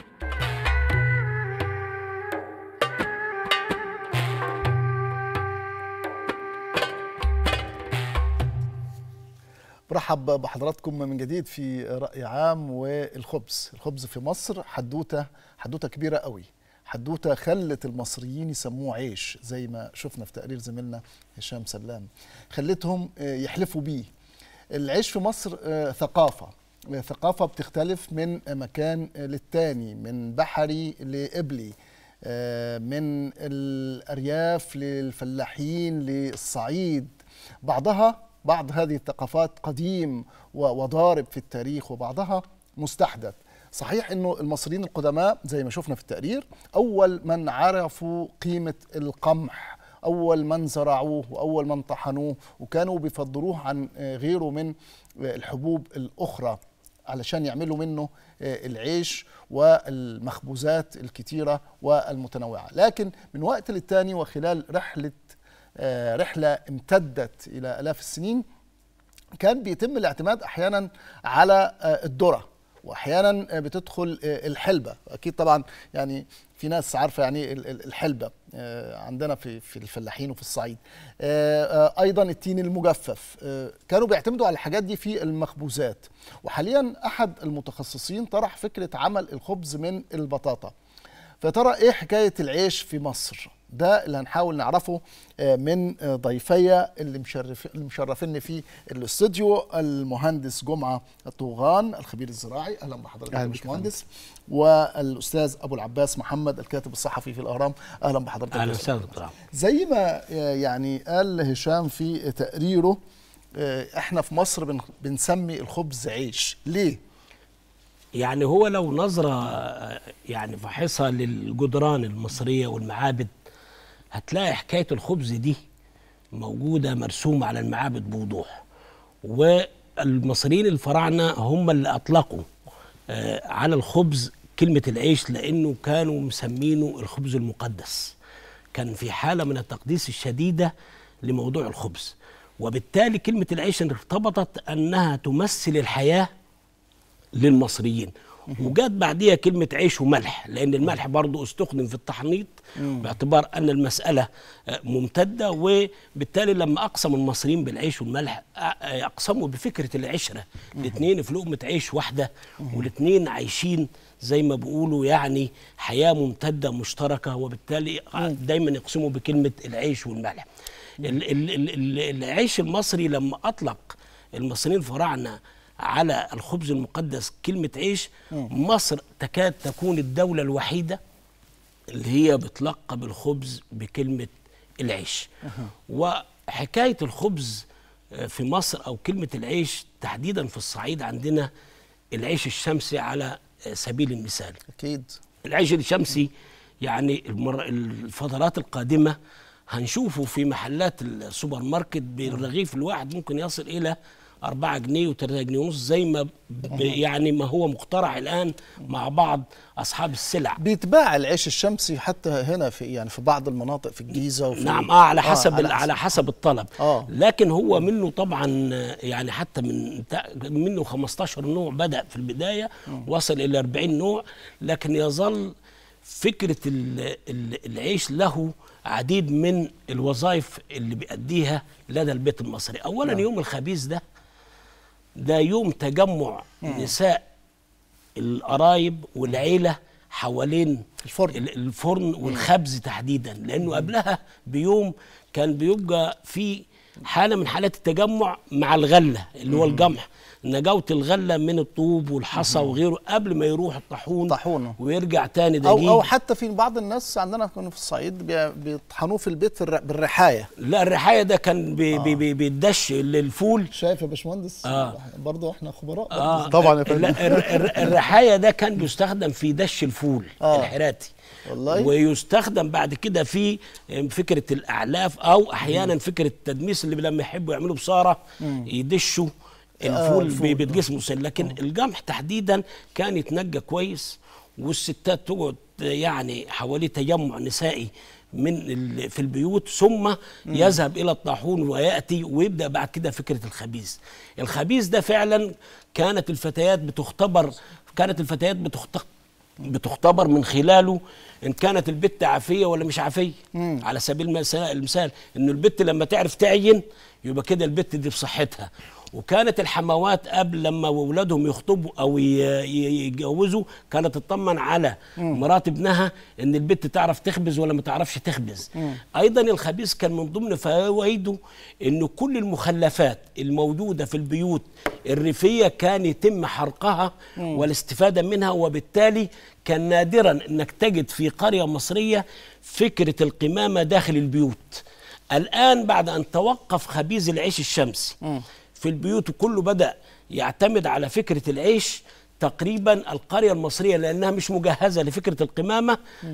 برحب بحضراتكم من جديد في رأي عام والخبز الخبز في مصر حدوتة حدوتة كبيرة قوي حدوته خلت المصريين يسموه عيش زي ما شفنا في تقرير زميلنا هشام سلام خلتهم يحلفوا بيه العيش في مصر ثقافه ثقافه بتختلف من مكان للتاني من بحري لقبلي من الارياف للفلاحين للصعيد بعضها بعض هذه الثقافات قديم وضارب في التاريخ وبعضها مستحدث صحيح انه المصريين القدماء زي ما شفنا في التقرير اول من عرفوا قيمه القمح اول من زرعوه واول من طحنوه وكانوا بيفضلوه عن غيره من الحبوب الاخرى علشان يعملوا منه العيش والمخبوزات الكتيره والمتنوعه لكن من وقت للتاني وخلال رحله رحله امتدت الى الاف السنين كان بيتم الاعتماد احيانا على الذره واحيانا بتدخل الحلبه اكيد طبعا يعني في ناس عارفه يعني الحلبه عندنا في في الفلاحين وفي الصعيد ايضا التين المجفف كانوا بيعتمدوا على الحاجات دي في المخبوزات وحاليا احد المتخصصين طرح فكره عمل الخبز من البطاطا فترى ايه حكايه العيش في مصر ده اللي هنحاول نعرفه آه، من آه، ضيفي اللي مشرف اللي مشرفيني في الاستوديو المهندس جمعه الطوغان الخبير الزراعي اهلا بحضرتك يا أهلا بك يا باشمهندس والاستاذ ابو العباس محمد الكاتب الصحفي في الاهرام اهلا بحضرتك يا اهلا أستاذ. وسهلا دكتور عمرو. زي ما آه، يعني قال هشام في تقريره آه، احنا في مصر بن- بنسمي الخبز عيش ليه يعني هو لو نظرة آه، يعني فاحصة للجدران المصرية والمعابد هتلاقي حكاية الخبز دي موجودة مرسومة على المعابد بوضوح والمصريين الفراعنة هم اللي أطلقوا آه، على الخبز كلمة العيش لأنه كانوا مسمينه الخبز المقدس كان في حالة من التقديس الشديدة لموضوع الخبز وبالتالي كلمة العيش ارتبطت أنها تمثل الحياة للمصريين وجات بعديها كلمة عيش وملح لأن الملح برضو استخدم في التحنيط باعتبار أن المسألة آه، ممتدة وبالتالي لما أقسم المصريين بالعيش والملح آه، آه، أقسموا بفكرة العشرة الاثنين في لقمة عيش واحدة والاثنين عايشين زي ما بيقولوا يعني حياة ممتدة مشتركة وبالتالي آه، دايما يقسموا بكلمة العيش والملح ال- ال- ال- ال- العيش المصري لما أطلق المصريين الفراعنة على الخبز المقدس كلمة عيش مصر تكاد تكون الدولة الوحيدة اللي هي بتلقب الخبز بكلمة العيش وحكاية الخبز آه، في مصر أو كلمة العيش تحديدا في الصعيد عندنا العيش الشمسي على آه، سبيل المثال اكيد العيش الشمسي يعني المر... الفترات القادمة هنشوفه في محلات السوبر ماركت بالرغيف الواحد ممكن يصل إلى 4 جنيه و3 جنيه ونص زي ما ب... يعني ما هو مقترح الآن مع بعض أصحاب السلع بيتباع العيش الشمسي حتى هنا في يعني في بعض المناطق في الجيزه وفي نعم اه على حسب على على, على حسب الطلب آه. لكن هو منه طبعا آه، يعني حتى من تا- منه 15 نوع بدا في البدايه وصل الى 40 نوع لكن يظل فكره ال- ال- العيش له عديد من الوظائف اللي بيأديها لدى البيت المصري اولا يوم الخبيث ده ده يوم تجمع نساء القرايب والعيله حوالين الفرن. ال- الفرن والخبز تحديدا لانه قبلها بيوم كان بيبقى في حاله من حالات التجمع مع الغله اللي هو الجمح نجاوة الغله من الطوب والحصى وغيره قبل ما يروح الطاحون طاحونه. ويرجع تاني او دقيق او حتى في بعض الناس عندنا كانوا في الصعيد بي- بيطحنوه في البيت في الر- بالرحايه لا الرحايه ده كان بي بي بي بيدش الفول شايف يا باشمهندس آه. برضه احنا خبراء برضه. آه طبعا يا فندم لا، الر- الر- الرحايه ده كان بيستخدم في دش الفول آه. الحراتي والله ويستخدم بعد كده في فكره الاعلاف او احيانا فكره التدميس اللي لما يحبوا يعملوا بصاره يدشوا الفول الفول. ب- بجسم مسل لكن الجمح تحديدا كان يتنجى كويس والستات تقعد يعني حوالي تجمع نسائي من ال- في البيوت ثم يذهب الى الطاحون وياتي ويبدا بعد كده فكره الخبيز الخبيز ده فعلا كانت الفتيات بتختبر كانت الفتيات بتختبر بتختبر من خلاله ان كانت البت عافيه ولا مش عافيه على سبيل المثال المثال ان البت لما تعرف تعين يبقى كده البت دي بصحتها وكانت الحموات قبل لما اولادهم يخطبوا او ي- ي- يتجوزوا كانت تطمن على مرات ابنها ان البت تعرف تخبز ولا ما تعرفش تخبز ايضا الخبيز كان من ضمن فوائده انه كل المخلفات الموجوده في البيوت الريفيه كان يتم حرقها والاستفاده منها وبالتالي كان نادرا انك تجد في قريه مصريه فكره القمامه داخل البيوت الان بعد ان توقف خبيز العيش الشمسي في البيوت كله بدا يعتمد على فكره العيش تقريبا القريه المصريه لانها مش مجهزه لفكره القمامه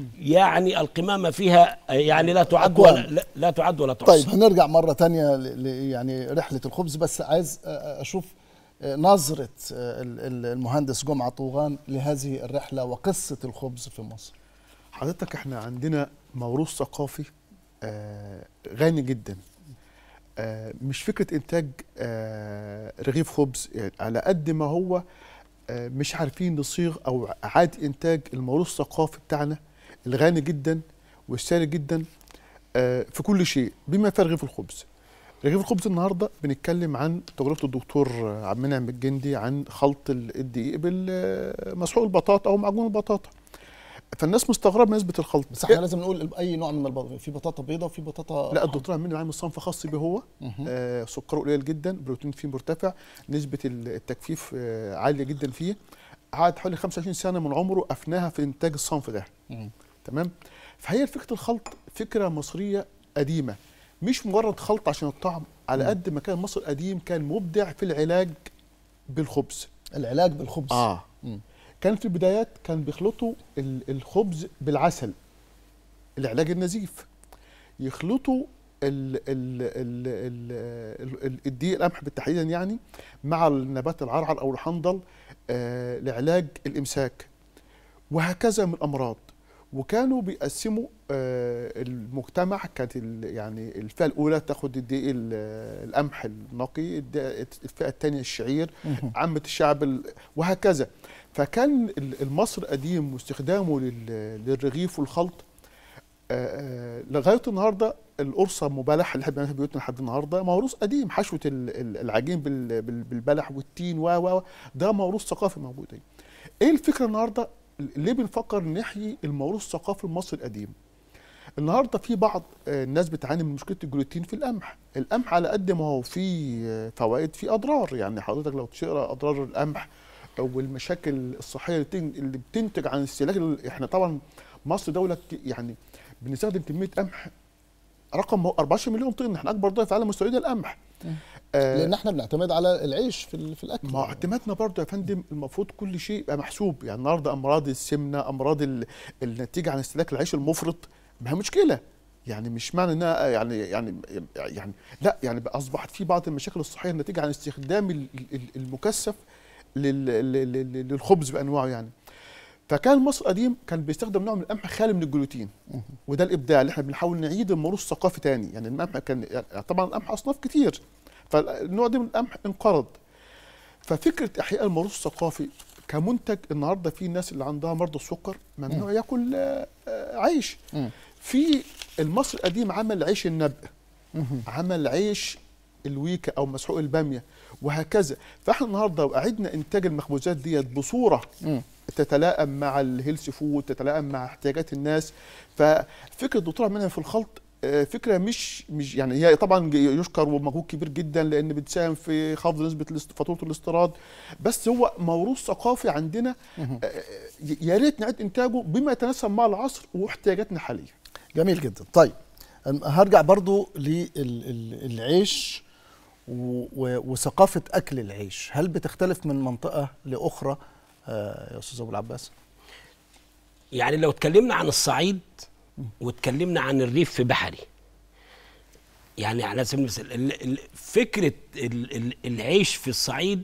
يعني القمامه فيها يعني لا تعد أكوام. ولا لا, لا تعد ولا تحصى طيب هنرجع مرة تانية ل- ل- يعني رحلة الخبز بس عايز أ- أشوف نظرة ال- ال- المهندس جمعة طوغان لهذه الرحلة وقصة الخبز في مصر حضرتك احنا عندنا موروث ثقافي آه غني جدا آه مش فكره انتاج آه رغيف خبز يعني على قد ما هو آه مش عارفين نصيغ او اعاده انتاج الموروث الثقافي بتاعنا الغني جدا والساري جدا آه في كل شيء بما فيه رغيف الخبز رغيف الخبز النهارده بنتكلم عن تجربه الدكتور عبد المنعم الجندي عن خلط ال- الدقيق بالمسحوق البطاطا او معجون البطاطا فالناس مستغربه نسبه الخلط بس احنا لازم نقول اي نوع من البطاطا في بطاطا بيضاء وفي بطاطا لا الدكتور عامل عامل صنف خاص به هو آه سكره قليل جدا بروتين فيه مرتفع نسبه ال- التجفيف آه عاليه جدا فيه قعد حوالي 25 سنه من عمره افناها في انتاج الصنف ده مم. تمام فهي فكره الخلط فكره مصريه قديمه مش مجرد خلط عشان الطعم على قد ما كان مصر القديم كان مبدع في العلاج بالخبز العلاج بالخبز اه مم. كان في البدايات كان بيخلطوا ال- الخبز بالعسل العلاج النزيف يخلطوا ال- ال- ال- ال- ال- ال- الدقيق القمح بالتحديدا يعني مع النبات العرعر او الحنظل آه لعلاج الامساك وهكذا من الامراض وكانوا بيقسموا آه المجتمع كانت ال- يعني الفئه الاولى تاخد الدقيق ال- القمح النقي الد- الفئه الثانيه الشعير مهم. عامه الشعب ال- وهكذا فكان ال- المصري القديم واستخدامه لل- للرغيف والخلط آه، آه، لغايه النهارده القرصه مبلح اللي احنا بنعملها في بيوتنا لحد النهارده موروث قديم حشوه ال- ال- العجين بال- بال- بالبلح والتين و و و، ده موروث ثقافي موجود ايه ايه الفكره النهارده ليه بنفكر نحيي الموروث الثقافي المصري القديم النهارده في بعض آه، الناس بتعاني من مشكله الجلوتين في القمح القمح على قد ما هو فيه آه، فوائد فيه اضرار يعني حضرتك لو تقرا اضرار القمح والمشاكل الصحيه اللي بتن- اللي بتنتج عن استهلاك ال- احنا طبعا مصر دوله ك- يعني بنستخدم كميه قمح رقم 14 مليون طن احنا اكبر دوله في العالم مستورده القمح آه، لان احنا بنعتمد على العيش في, ال- في الاكل ما هو اعتمادنا برضه يا فندم المفروض كل شيء يبقى محسوب يعني النهارده امراض السمنه امراض ال- النتيجه عن استهلاك العيش المفرط ما هي مشكله يعني مش معنى انها يعني يعني يعني لا يعني بقى اصبحت في بعض المشاكل الصحيه الناتجه عن استخدام ال- ال- المكثف لل- لل- لل- للخبز بانواعه يعني فكان مصر القديم كان بيستخدم نوع من القمح خالي من الجلوتين وده الابداع اللي احنا بنحاول نعيد الموروث الثقافي تاني يعني القمح كان يعني طبعا القمح اصناف كتير فالنوع ده من القمح انقرض ففكره احياء الموروث الثقافي كمنتج النهارده في ناس اللي عندها مرضى السكر ممنوع ياكل آه، آه، عيش مم. في المصري القديم عمل عيش النبق عمل عيش الويكا او مسحوق الباميه وهكذا فاحنا النهارده لو اعدنا انتاج المخبوزات ديت بصوره مم. تتلائم مع الهيلث فود تتلائم مع احتياجات الناس ففكره الدكتور منها في الخلط آه، فكره مش مش يعني هي طبعا يشكر ومجهود كبير جدا لان بتساهم في خفض نسبه الاست- فاتوره الاستيراد بس هو موروث ثقافي عندنا آه، ي- يا ريت نعيد انتاجه بما يتناسب مع العصر واحتياجاتنا حاليا جميل جدا طيب أم- هرجع برضو للعيش وثقافة أكل العيش هل بتختلف من منطقة لأخرى آه، يا أستاذ أبو العباس؟ يعني لو اتكلمنا عن الصعيد واتكلمنا عن الريف في بحري يعني على سبيل المثال ال- ال- فكره ال- ال- العيش في الصعيد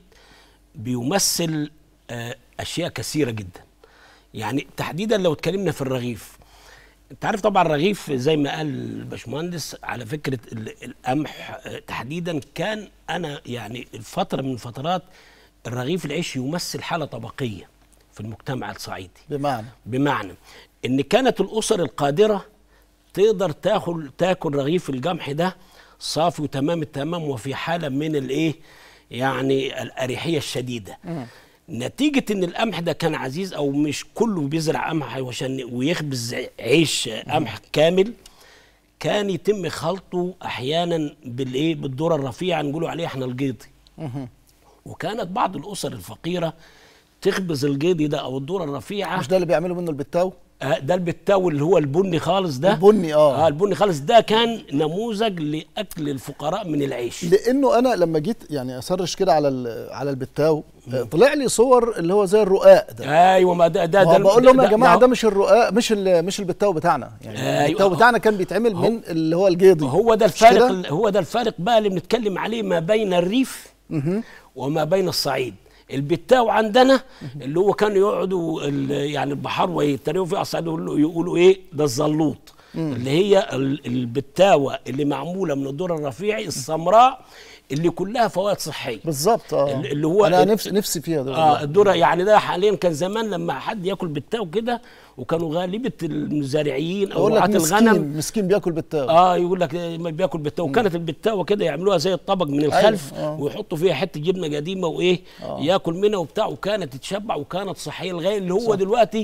بيمثل آه، اشياء كثيره جدا يعني تحديدا لو اتكلمنا في الرغيف انت عارف طبعا الرغيف زي ما قال الباشمهندس على فكره ال- القمح آه، تحديدا كان انا يعني الفتره من الفترات الرغيف العيش يمثل حاله طبقيه في المجتمع الصعيدي بمعنى بمعنى ان كانت الاسر القادره تقدر تاكل تاكل رغيف القمح ده صافي وتمام التمام وفي حاله من الايه يعني الاريحيه الشديده نتيجه ان القمح ده كان عزيز او مش كله بيزرع قمح عشان ويخبز عيش قمح كامل كان يتم خلطه احيانا بالايه بالذره الرفيعه نقولوا عليه احنا الجيضي وكانت بعض الاسر الفقيره تخبز الجيضي ده او الذره الرفيعه مش ده اللي بيعملوا منه البتاو؟ آه، ده البتاو اللي هو البني خالص ده البني اه اه البني خالص ده كان نموذج لاكل الفقراء من العيش لانه انا لما جيت يعني اسرش كده على ال- على البتاو آه، طلع لي صور اللي هو زي الرقاق ده ايوه ما ده ده ما هو ده بقول لهم يا ده- جماعه ما ده هو- مش الرقاق مش ال- مش البتاو بتاعنا يعني أيوة. البتاو بتاعنا كان بيتعمل من اللي هو الجيضي هو ده مش الفارق كده؟ ال- هو ده الفارق بقى اللي بنتكلم عليه ما بين الريف وما بين الصعيد البتاو عندنا اللي هو كانوا يقعدوا ال- يعني البحار ويتريقوا فيه على الصعيد يقولوا, يقولوا ايه ده الزلوط اللي هي ال- البتاوه اللي معموله من الذره الرفيعي السمراء اللي كلها فوائد صحيه بالظبط اه اللي- اللي هو انا ال- نفسي نفسي فيها ده اه والله. الذره يعني ده حاليا كان زمان لما حد ياكل بتاو كده وكانوا غالبه المزارعين او اقول لك رعاة مسكين الغنم مسكين بياكل بتاو اه يقول لك ما بياكل بتاو وكانت البتاوه كده يعملوها زي الطبق من الخلف أيوة، آه. ويحطوا فيها حته جبنه قديمه وايه آه. ياكل منها وبتاع وكانت تتشبع وكانت صحيه لغايه اللي هو دلوقتي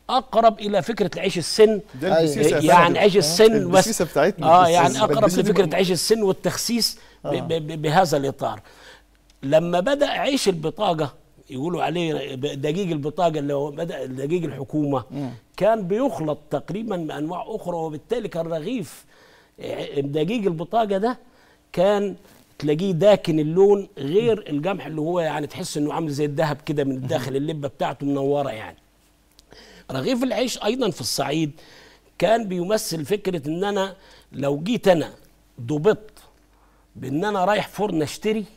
اقرب الى فكره العيش السن ده البسيسة يا يعني فندم. عيش السن بس البسيسة بتاعتنا اه بس- يعني اقرب البسيسة لفكره بقى- عيش السن والتخسيس ب- ب- ب- بهذا الاطار لما بدا عيش البطاقه يقولوا عليه دقيق البطاقه اللي هو بدا دقيق الحكومه كان بيخلط تقريبا بانواع اخرى وبالتالي كان رغيف ع- دقيق البطاقه ده كان تلاقيه داكن اللون غير القمح اللي هو يعني تحس انه عامل زي الذهب كده من الداخل اللبه بتاعته منوره يعني رغيف العيش ايضا في الصعيد كان بيمثل فكره ان انا لو جيت انا ضبطت بان انا رايح فرن اشتري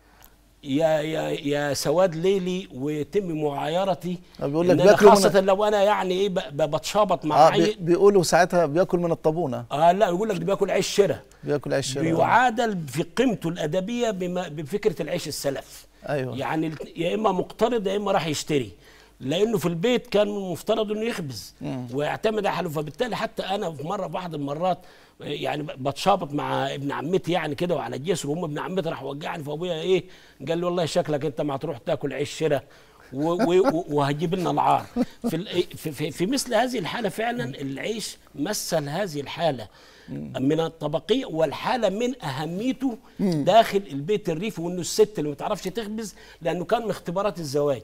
يا يا يا سواد ليلي ويتم معايرتي بيقول لك إن أنا بياكلوا من- خاصه لو انا يعني ايه ب- ب- بتشابط مع اه بي- عيل بيقولوا ساعتها بياكل من الطابونه اه لا يقول لك ده بياكل عيش شرا بياكل عيش شارع. بيعادل في قيمته الادبيه بما بفكره العيش السلف ايوه يعني الت- يا اما مقترض يا اما راح يشتري لانه في البيت كان من المفترض انه يخبز ويعتمد على حاله فبالتالي حتى انا في مره في واحد المرات آه، يعني ب- بتشابط مع ابن عمتي يعني كده وعلى الجسر وهم ابن عمتي راح وجعني فابويا ايه قال لي والله شكلك انت ما هتروح تاكل عيش شرا و- و- و- وهجيب لنا العار في, ال- في, في, في مثل هذه الحاله فعلا العيش مثل هذه الحاله من الطبقية والحالة من أهميته داخل البيت الريفي وإنه الست اللي ما تعرفش تخبز لأنه كان من اختبارات الزواج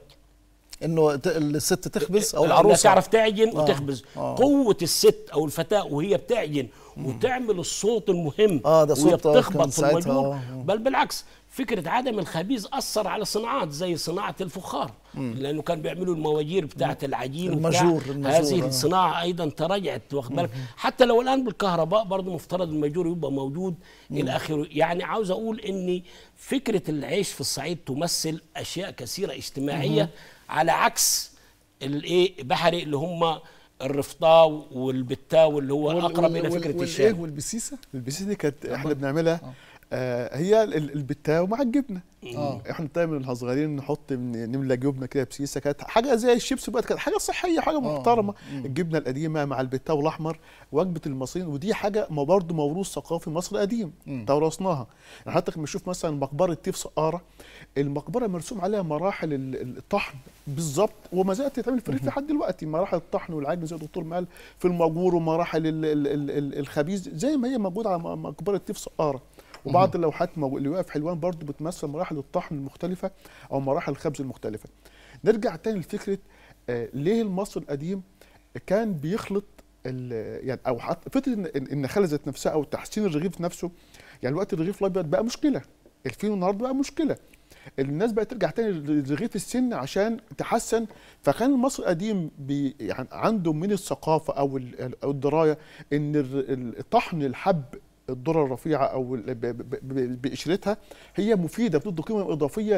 انه ت- الست تخبز او لا العروسه تعرف تعجن آه، وتخبز آه. قوة الست أو الفتاة وهي بتعجن وتعمل الصوت المهم آه، ده وهي صوت، آه، بتخبط كان في ساعتها، المجور آه. بل بالعكس فكرة عدم الخبيز أثر على صناعات زي صناعة الفخار لأنه كان بيعملوا المواجير بتاعة العجين وبتاع. المجور- المجور، هذه آه. الصناعة أيضا تراجعت واخد بالك حتى لو الآن بالكهرباء برضه مفترض المجور يبقى موجود إلى آخره يعني عاوز أقول إن فكرة العيش في الصعيد تمثل أشياء كثيرة اجتماعية على عكس الايه بحري اللي هم الرفطاو والبتاو اللي هو وال- اقرب وال- الى وال- فكره والايه الشام والبسيسه البسيسه دي كانت احنا بنعملها آه هي ال- البتاو مع الجبنه آه. احنا دايما واحنا صغيرين نحط من- نملى جبنه كده بسيسه كانت حاجه زي الشيبس بقى كانت حاجه صحيه حاجه محترمه الجبنه القديمه مع البتاو الاحمر وجبه المصريين ودي حاجه ما برضه موروث ثقافي مصر قديم تورثناها يعني حتى لما نشوف مثلا مقبره تيف سقاره المقبره مرسوم عليها مراحل ال- ال- الطحن بالظبط وما زالت تتعمل في الريف لحد دلوقتي مراحل الطحن والعجن زي الدكتور ما قال في المجور ومراحل ال- ال- ال- ال- الخبيز زي ما هي موجوده على م- مقبره تيف سقاره وبعض اللوحات مو- اللي واقف حلوان برضو بتمثل مراحل الطحن المختلفه او مراحل الخبز المختلفه نرجع تاني لفكره آه، ليه المصري القديم كان بيخلط ال- يعني او حتى فكره ان إن النخاله ذات نفسها او تحسين الرغيف نفسه يعني الوقت الرغيف الابيض بقى مشكله الفينو النهارده بقى مشكله الناس بقت ترجع تاني لرغيف السن عشان تحسن فكان المصري القديم بي يعني عنده من الثقافه او ال- او الدرايه ان الر- ال- طحن الحب الذره الرفيعه او ال- ب- ب- ب- بقشرتها هي مفيده بتدي قيمه اضافيه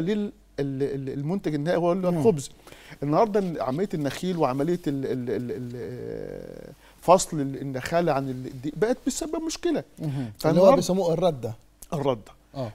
للمنتج النهائي هو الخبز النهارده عمليه النخيل وعمليه ال ال ال ال فصل النخاله عن ال- دي بقت بتسبب مشكله اللي هو بيسموه الرده الرده اه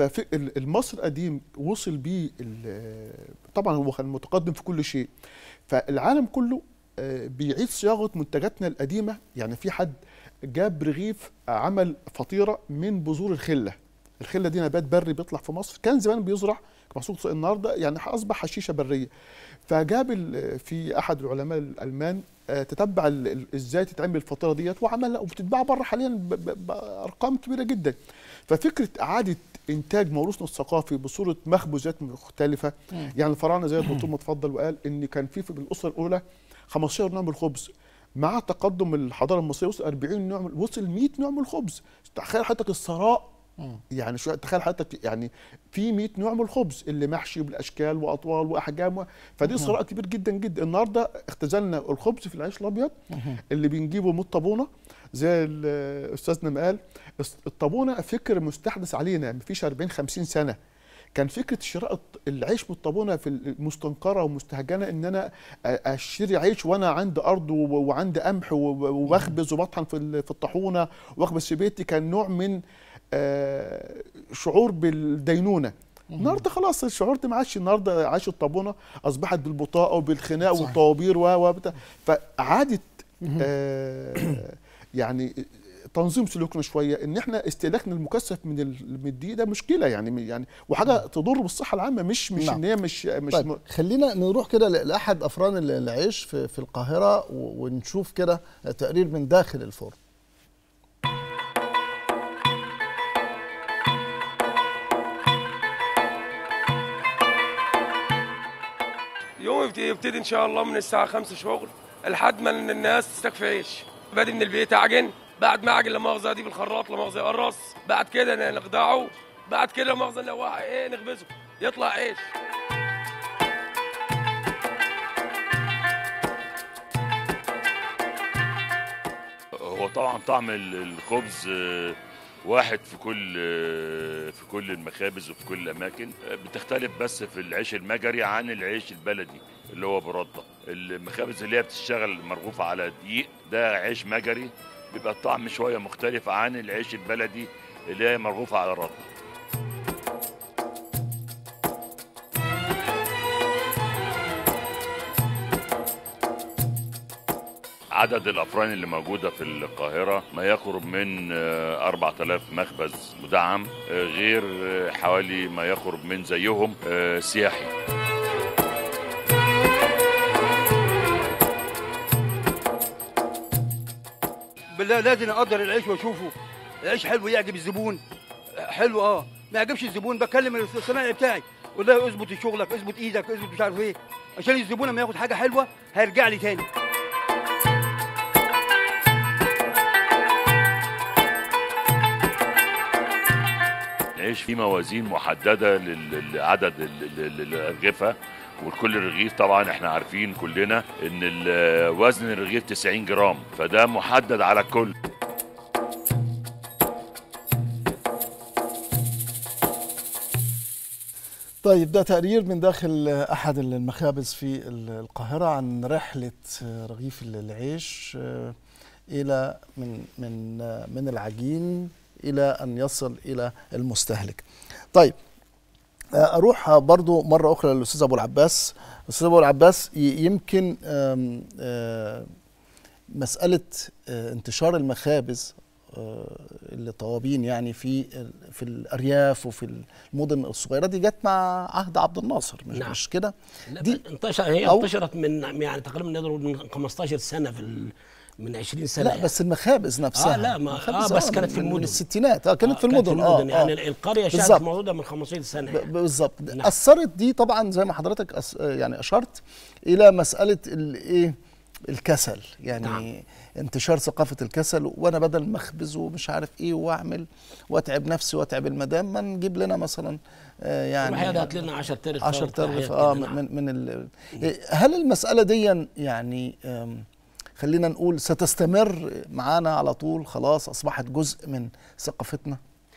فالمصر القديم وصل بيه ال- طبعا هو كان متقدم في كل شيء فالعالم كله آه، بيعيد صياغه منتجاتنا القديمه يعني في حد جاب رغيف عمل فطيره من بذور الخله الخله دي نبات بري بيطلع في مصر كان زمان بيزرع محصول النهارده يعني اصبح حشيشه بريه فجاب ال- في احد العلماء الالمان آه، تتبع ال- ال- ازاي تتعمل الفطيره ديت وعملها وبتتباع بره حاليا ب- ب- بارقام كبيره جدا ففكره اعاده انتاج موروثنا الثقافي بصوره مخبوزات مختلفه يعني الفراعنه زي الدكتور ما اتفضل وقال ان كان في في الاسره الاولى 15 نوع من الخبز مع تقدم الحضاره المصريه وصل 40 نوع من- وصل 100 نوع من الخبز تخيل حضرتك الثراء يعني شو تخيل حضرتك يعني في 100 نوع من الخبز اللي محشي بالاشكال واطوال واحجام و... فدي ثراء كبير جدا جدا النهارده اختزلنا الخبز في العيش الابيض اللي بنجيبه من الطابونه زي ال- استاذنا ما قال الس- الطابونه فكر مستحدث علينا مفيش 40 50 سنه كان فكره شراء الط- العيش من الطابونه في المستنقره ومستهجنه ان انا أ- اشتري عيش وانا عندي ارض و- وعندي قمح و- و- واخبز وبطحن في ال- في الطاحونه واخبز في بيتي كان نوع من آه، شعور بالدينونه النهارده خلاص الشعور ده ما عادش النهارده عاش الطابونه اصبحت بالبطاقه وبالخناق والطوابير و و بتاع. فعادت آه يعني تنظيم سلوكنا شويه ان احنا استهلاكنا المكثف من ال- من الدقيق ده مشكله يعني يعني وحاجه تضر بالصحه العامه مش مش نعم. ان هي مش مش طيب م- خلينا نروح كده ل- لاحد افران ال- العيش في, في القاهره و- ونشوف كده تقرير من داخل الفرن يوم يبت- يبتدي ان شاء الله من الساعه 5 شغل لحد ما إن الناس تستكفي عيش بادئ من البيت اعجن بعد ما اعجن لمؤاخذه دي بالخراط لمؤاخذه يقرص بعد كده ن- نخدعه بعد كده لمؤاخذه نوعه ايه نخبزه يطلع عيش هو طبعا طعم ال- الخبز آه، واحد في كل آه، في كل المخابز وفي كل الاماكن آه، بتختلف بس في العيش المجري عن العيش البلدي اللي هو برده المخابز اللي هي بتشتغل مرغوفه على دقيق ده عيش مجري بيبقى الطعم شويه مختلف عن العيش البلدي اللي هي مرغوفه على رده عدد الافران اللي موجوده في القاهره ما يقرب من آه، 4000 مخبز مدعم آه، غير آه، حوالي ما يقرب من زيهم آه، سياحي بالله لازم اقدر العيش واشوفه العيش حلو يعجب الزبون حلو اه ما يعجبش الزبون بكلم الصنايعي بتاعي والله اظبط شغلك اظبط ايدك اظبط مش عارف ايه عشان الزبون لما ياخد حاجه حلوه هيرجع لي تاني العيش فيه موازين محدده لل- لعدد ال- ال- ال- الارغفه وكل رغيف طبعا احنا عارفين كلنا ان ال- وزن الرغيف 90 جرام فده محدد على الكل طيب ده تقرير من داخل احد المخابز في ال- القاهره عن رحله رغيف العيش آه، الى من من آه، من العجين الى ان يصل الى المستهلك. طيب آه، اروح برضو مره اخرى للاستاذ ابو العباس الاستاذ ابو العباس ي- يمكن آم، آه، مساله آه، انتشار المخابز آه، الطوابين يعني في ال- في الارياف وفي المدن الصغيره دي جت مع عهد عبد الناصر مش, نعم. مش كده لا دي انتشر هي أو- انتشرت من يعني تقريبا نقدر نقول من 15 سنه في ال- من 20 سنه لا يعني. بس المخابز نفسها اه لا ما المخابز اه بس من- كانت في من- من المدن الستينات اه كانت آه في المدن اه يعني آه. القريه شهدت بالظبط. موجوده من 15 سنه ب- يعني. بالظبط نعم. اثرت دي طبعا زي ما حضرتك أس... يعني اشرت الى مساله الايه الكسل يعني نعم. انتشار ثقافه الكسل وانا بدل ما اخبز ومش عارف ايه واعمل واتعب نفسي واتعب المدام ما نجيب لنا مثلا آه يعني روح هات لنا 10 ترغف 10 وبتاع ترغف حاجات اه كده، نعم. من من ال... هل المساله دي يعني آم، خلينا نقول ستستمر معانا على طول خلاص اصبحت جزء من ثقافتنا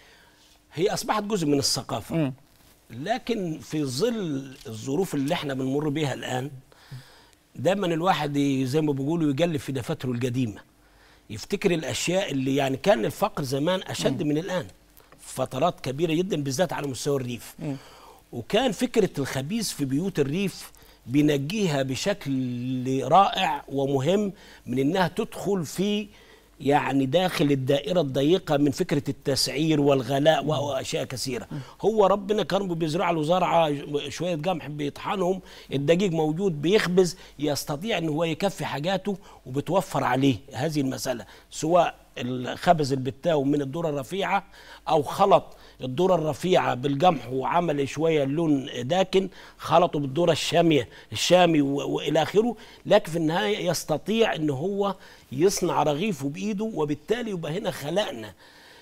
هي اصبحت جزء من الثقافه مم. لكن في ظل الظروف اللي احنا بنمر بيها الان دايما الواحد ي- زي ما بيقولوا يقلب في دفاتره القديمه يفتكر الاشياء اللي يعني كان الفقر زمان اشد من الان فترات كبيره جدا بالذات على مستوى الريف وكان فكره الخبيث في بيوت الريف بينجيها بشكل رائع ومهم من انها تدخل في يعني داخل الدائرة الضيقة من فكرة التسعير والغلاء وأشياء كثيرة هو ربنا كان بيزرع له زرعة شوية قمح بيطحنهم الدقيق موجود بيخبز يستطيع أن هو يكفي حاجاته وبتوفر عليه هذه المسألة سواء الخبز البتاو من الذرة الرفيعة أو خلط الذرة الرفيعة بالقمح وعمل شوية لون داكن خلطه بالذرة الشامية الشامي و- وإلى آخره لكن في النهاية يستطيع أن هو يصنع رغيفه بإيده وبالتالي يبقى هنا خلقنا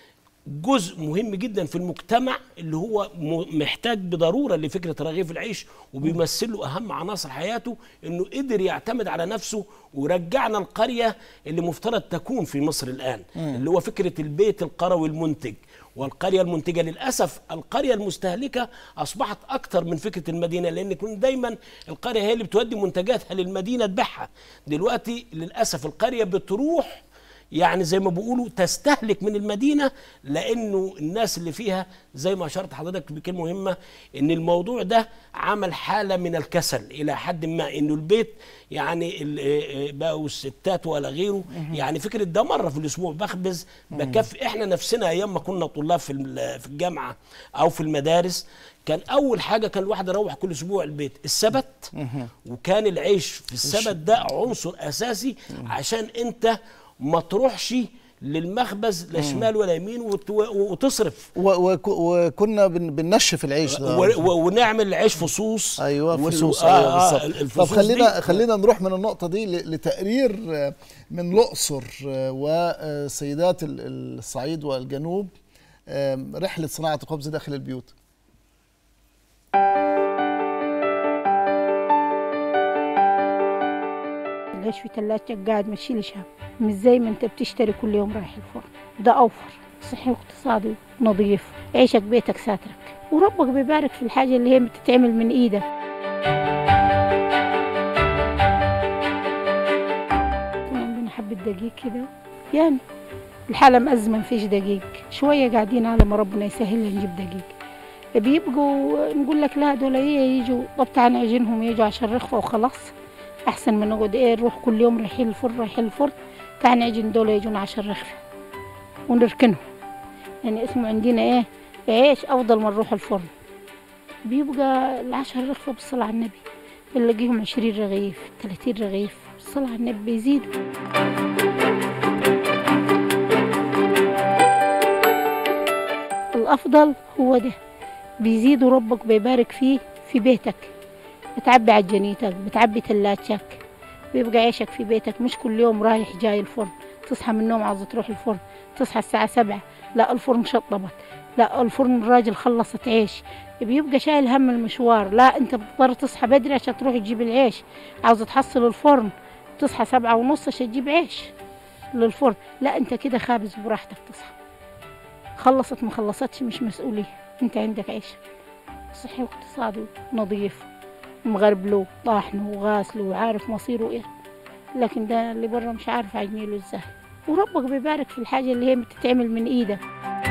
جزء مهم جدا في المجتمع اللي هو م- محتاج بضروره لفكره رغيف العيش وبيمثل له اهم عناصر حياته انه قدر يعتمد على نفسه ورجعنا القريه اللي مفترض تكون في مصر الان مم. اللي هو فكره البيت القروي المنتج والقريه المنتجه للاسف القريه المستهلكه اصبحت اكثر من فكره المدينه لان كن دايما القريه هي اللي بتودي منتجاتها للمدينه تبيعها دلوقتي للاسف القريه بتروح يعني زي ما بيقولوا تستهلك من المدينه لانه الناس اللي فيها زي ما اشرت حضرتك بكلمه مهمه ان الموضوع ده عمل حاله من الكسل الى حد ما انه البيت يعني ال- آه، آه، بقوا الستات ولا غيره يعني فكره ده مره في الاسبوع بخبز بكفي احنا نفسنا ايام ما كنا طلاب في ال- في الجامعه او في المدارس كان اول حاجه كان الواحد يروح كل اسبوع البيت السبت وكان العيش في السبت ده عنصر اساسي عشان انت ما تروحش للمخبز لا شمال ولا يمين وت- وتصرف و- وك- وكنا بن- بننشف العيش ده و- و- ونعمل عيش فصوص ايوه وال- فصوص آه، ايوه آه، بالظبط طب الفصوص خلينا دي- خلينا نروح من النقطه دي ل- لتقرير آه، من الاقصر آه، وسيدات ال- الصعيد والجنوب آم، رحله صناعه الخبز داخل البيوت العيش في تلاجتك قاعد ما تشيلش هم مش زي ما انت بتشتري كل يوم رايح الفرن ده اوفر صحي واقتصادي نظيف عيشك بيتك ساترك وربك بيبارك في الحاجة اللي هي بتتعمل من ايدك كنا عندنا حبة دقيق كده يعني الحالة مأزمة مفيش دقيق شوية قاعدين على ما ربنا يسهل نجيب دقيق بيبقوا نقول لك لا دول ايه يجوا طب تعال نعجنهم يجوا عشان رخفة وخلاص احسن ما نقعد ايه نروح كل يوم رايحين الفرن رايحين الفرن تعال نعجن دول يجونا عشان رخفة ونركنهم يعني اسمه عندنا ايه عيش افضل ما نروح الفرن بيبقى العشر رغفة بالصلاة على النبي بنلاقيهم عشرين رغيف تلاتين رغيف بالصلاة على النبي بيزيدوا الأفضل هو ده بيزيدوا ربك بيبارك فيه في بيتك بتعبي عجنيتك بتعبي تلاجتك بيبقى عيشك في بيتك مش كل يوم رايح جاي الفرن تصحى من النوم عاوزة تروح الفرن تصحى الساعة سبعة لا الفرن شطبت لا الفرن الراجل خلصت عيش بيبقى شايل هم المشوار لا انت بتضطر تصحى بدري عشان تروح تجيب العيش عاوزة تحصل الفرن تصحى سبعة ونص عشان تجيب عيش للفرن لا انت كده خابز براحتك تصحى خلصت ما خلصتش مش مسؤولية انت عندك عيش صحي واقتصادي نظيف مغربله طاحنه وغاسله وعارف مصيره ايه لكن ده اللي بره مش عارف عجميله ازاي وربك بيبارك في الحاجة اللي هي بتتعمل من ايدك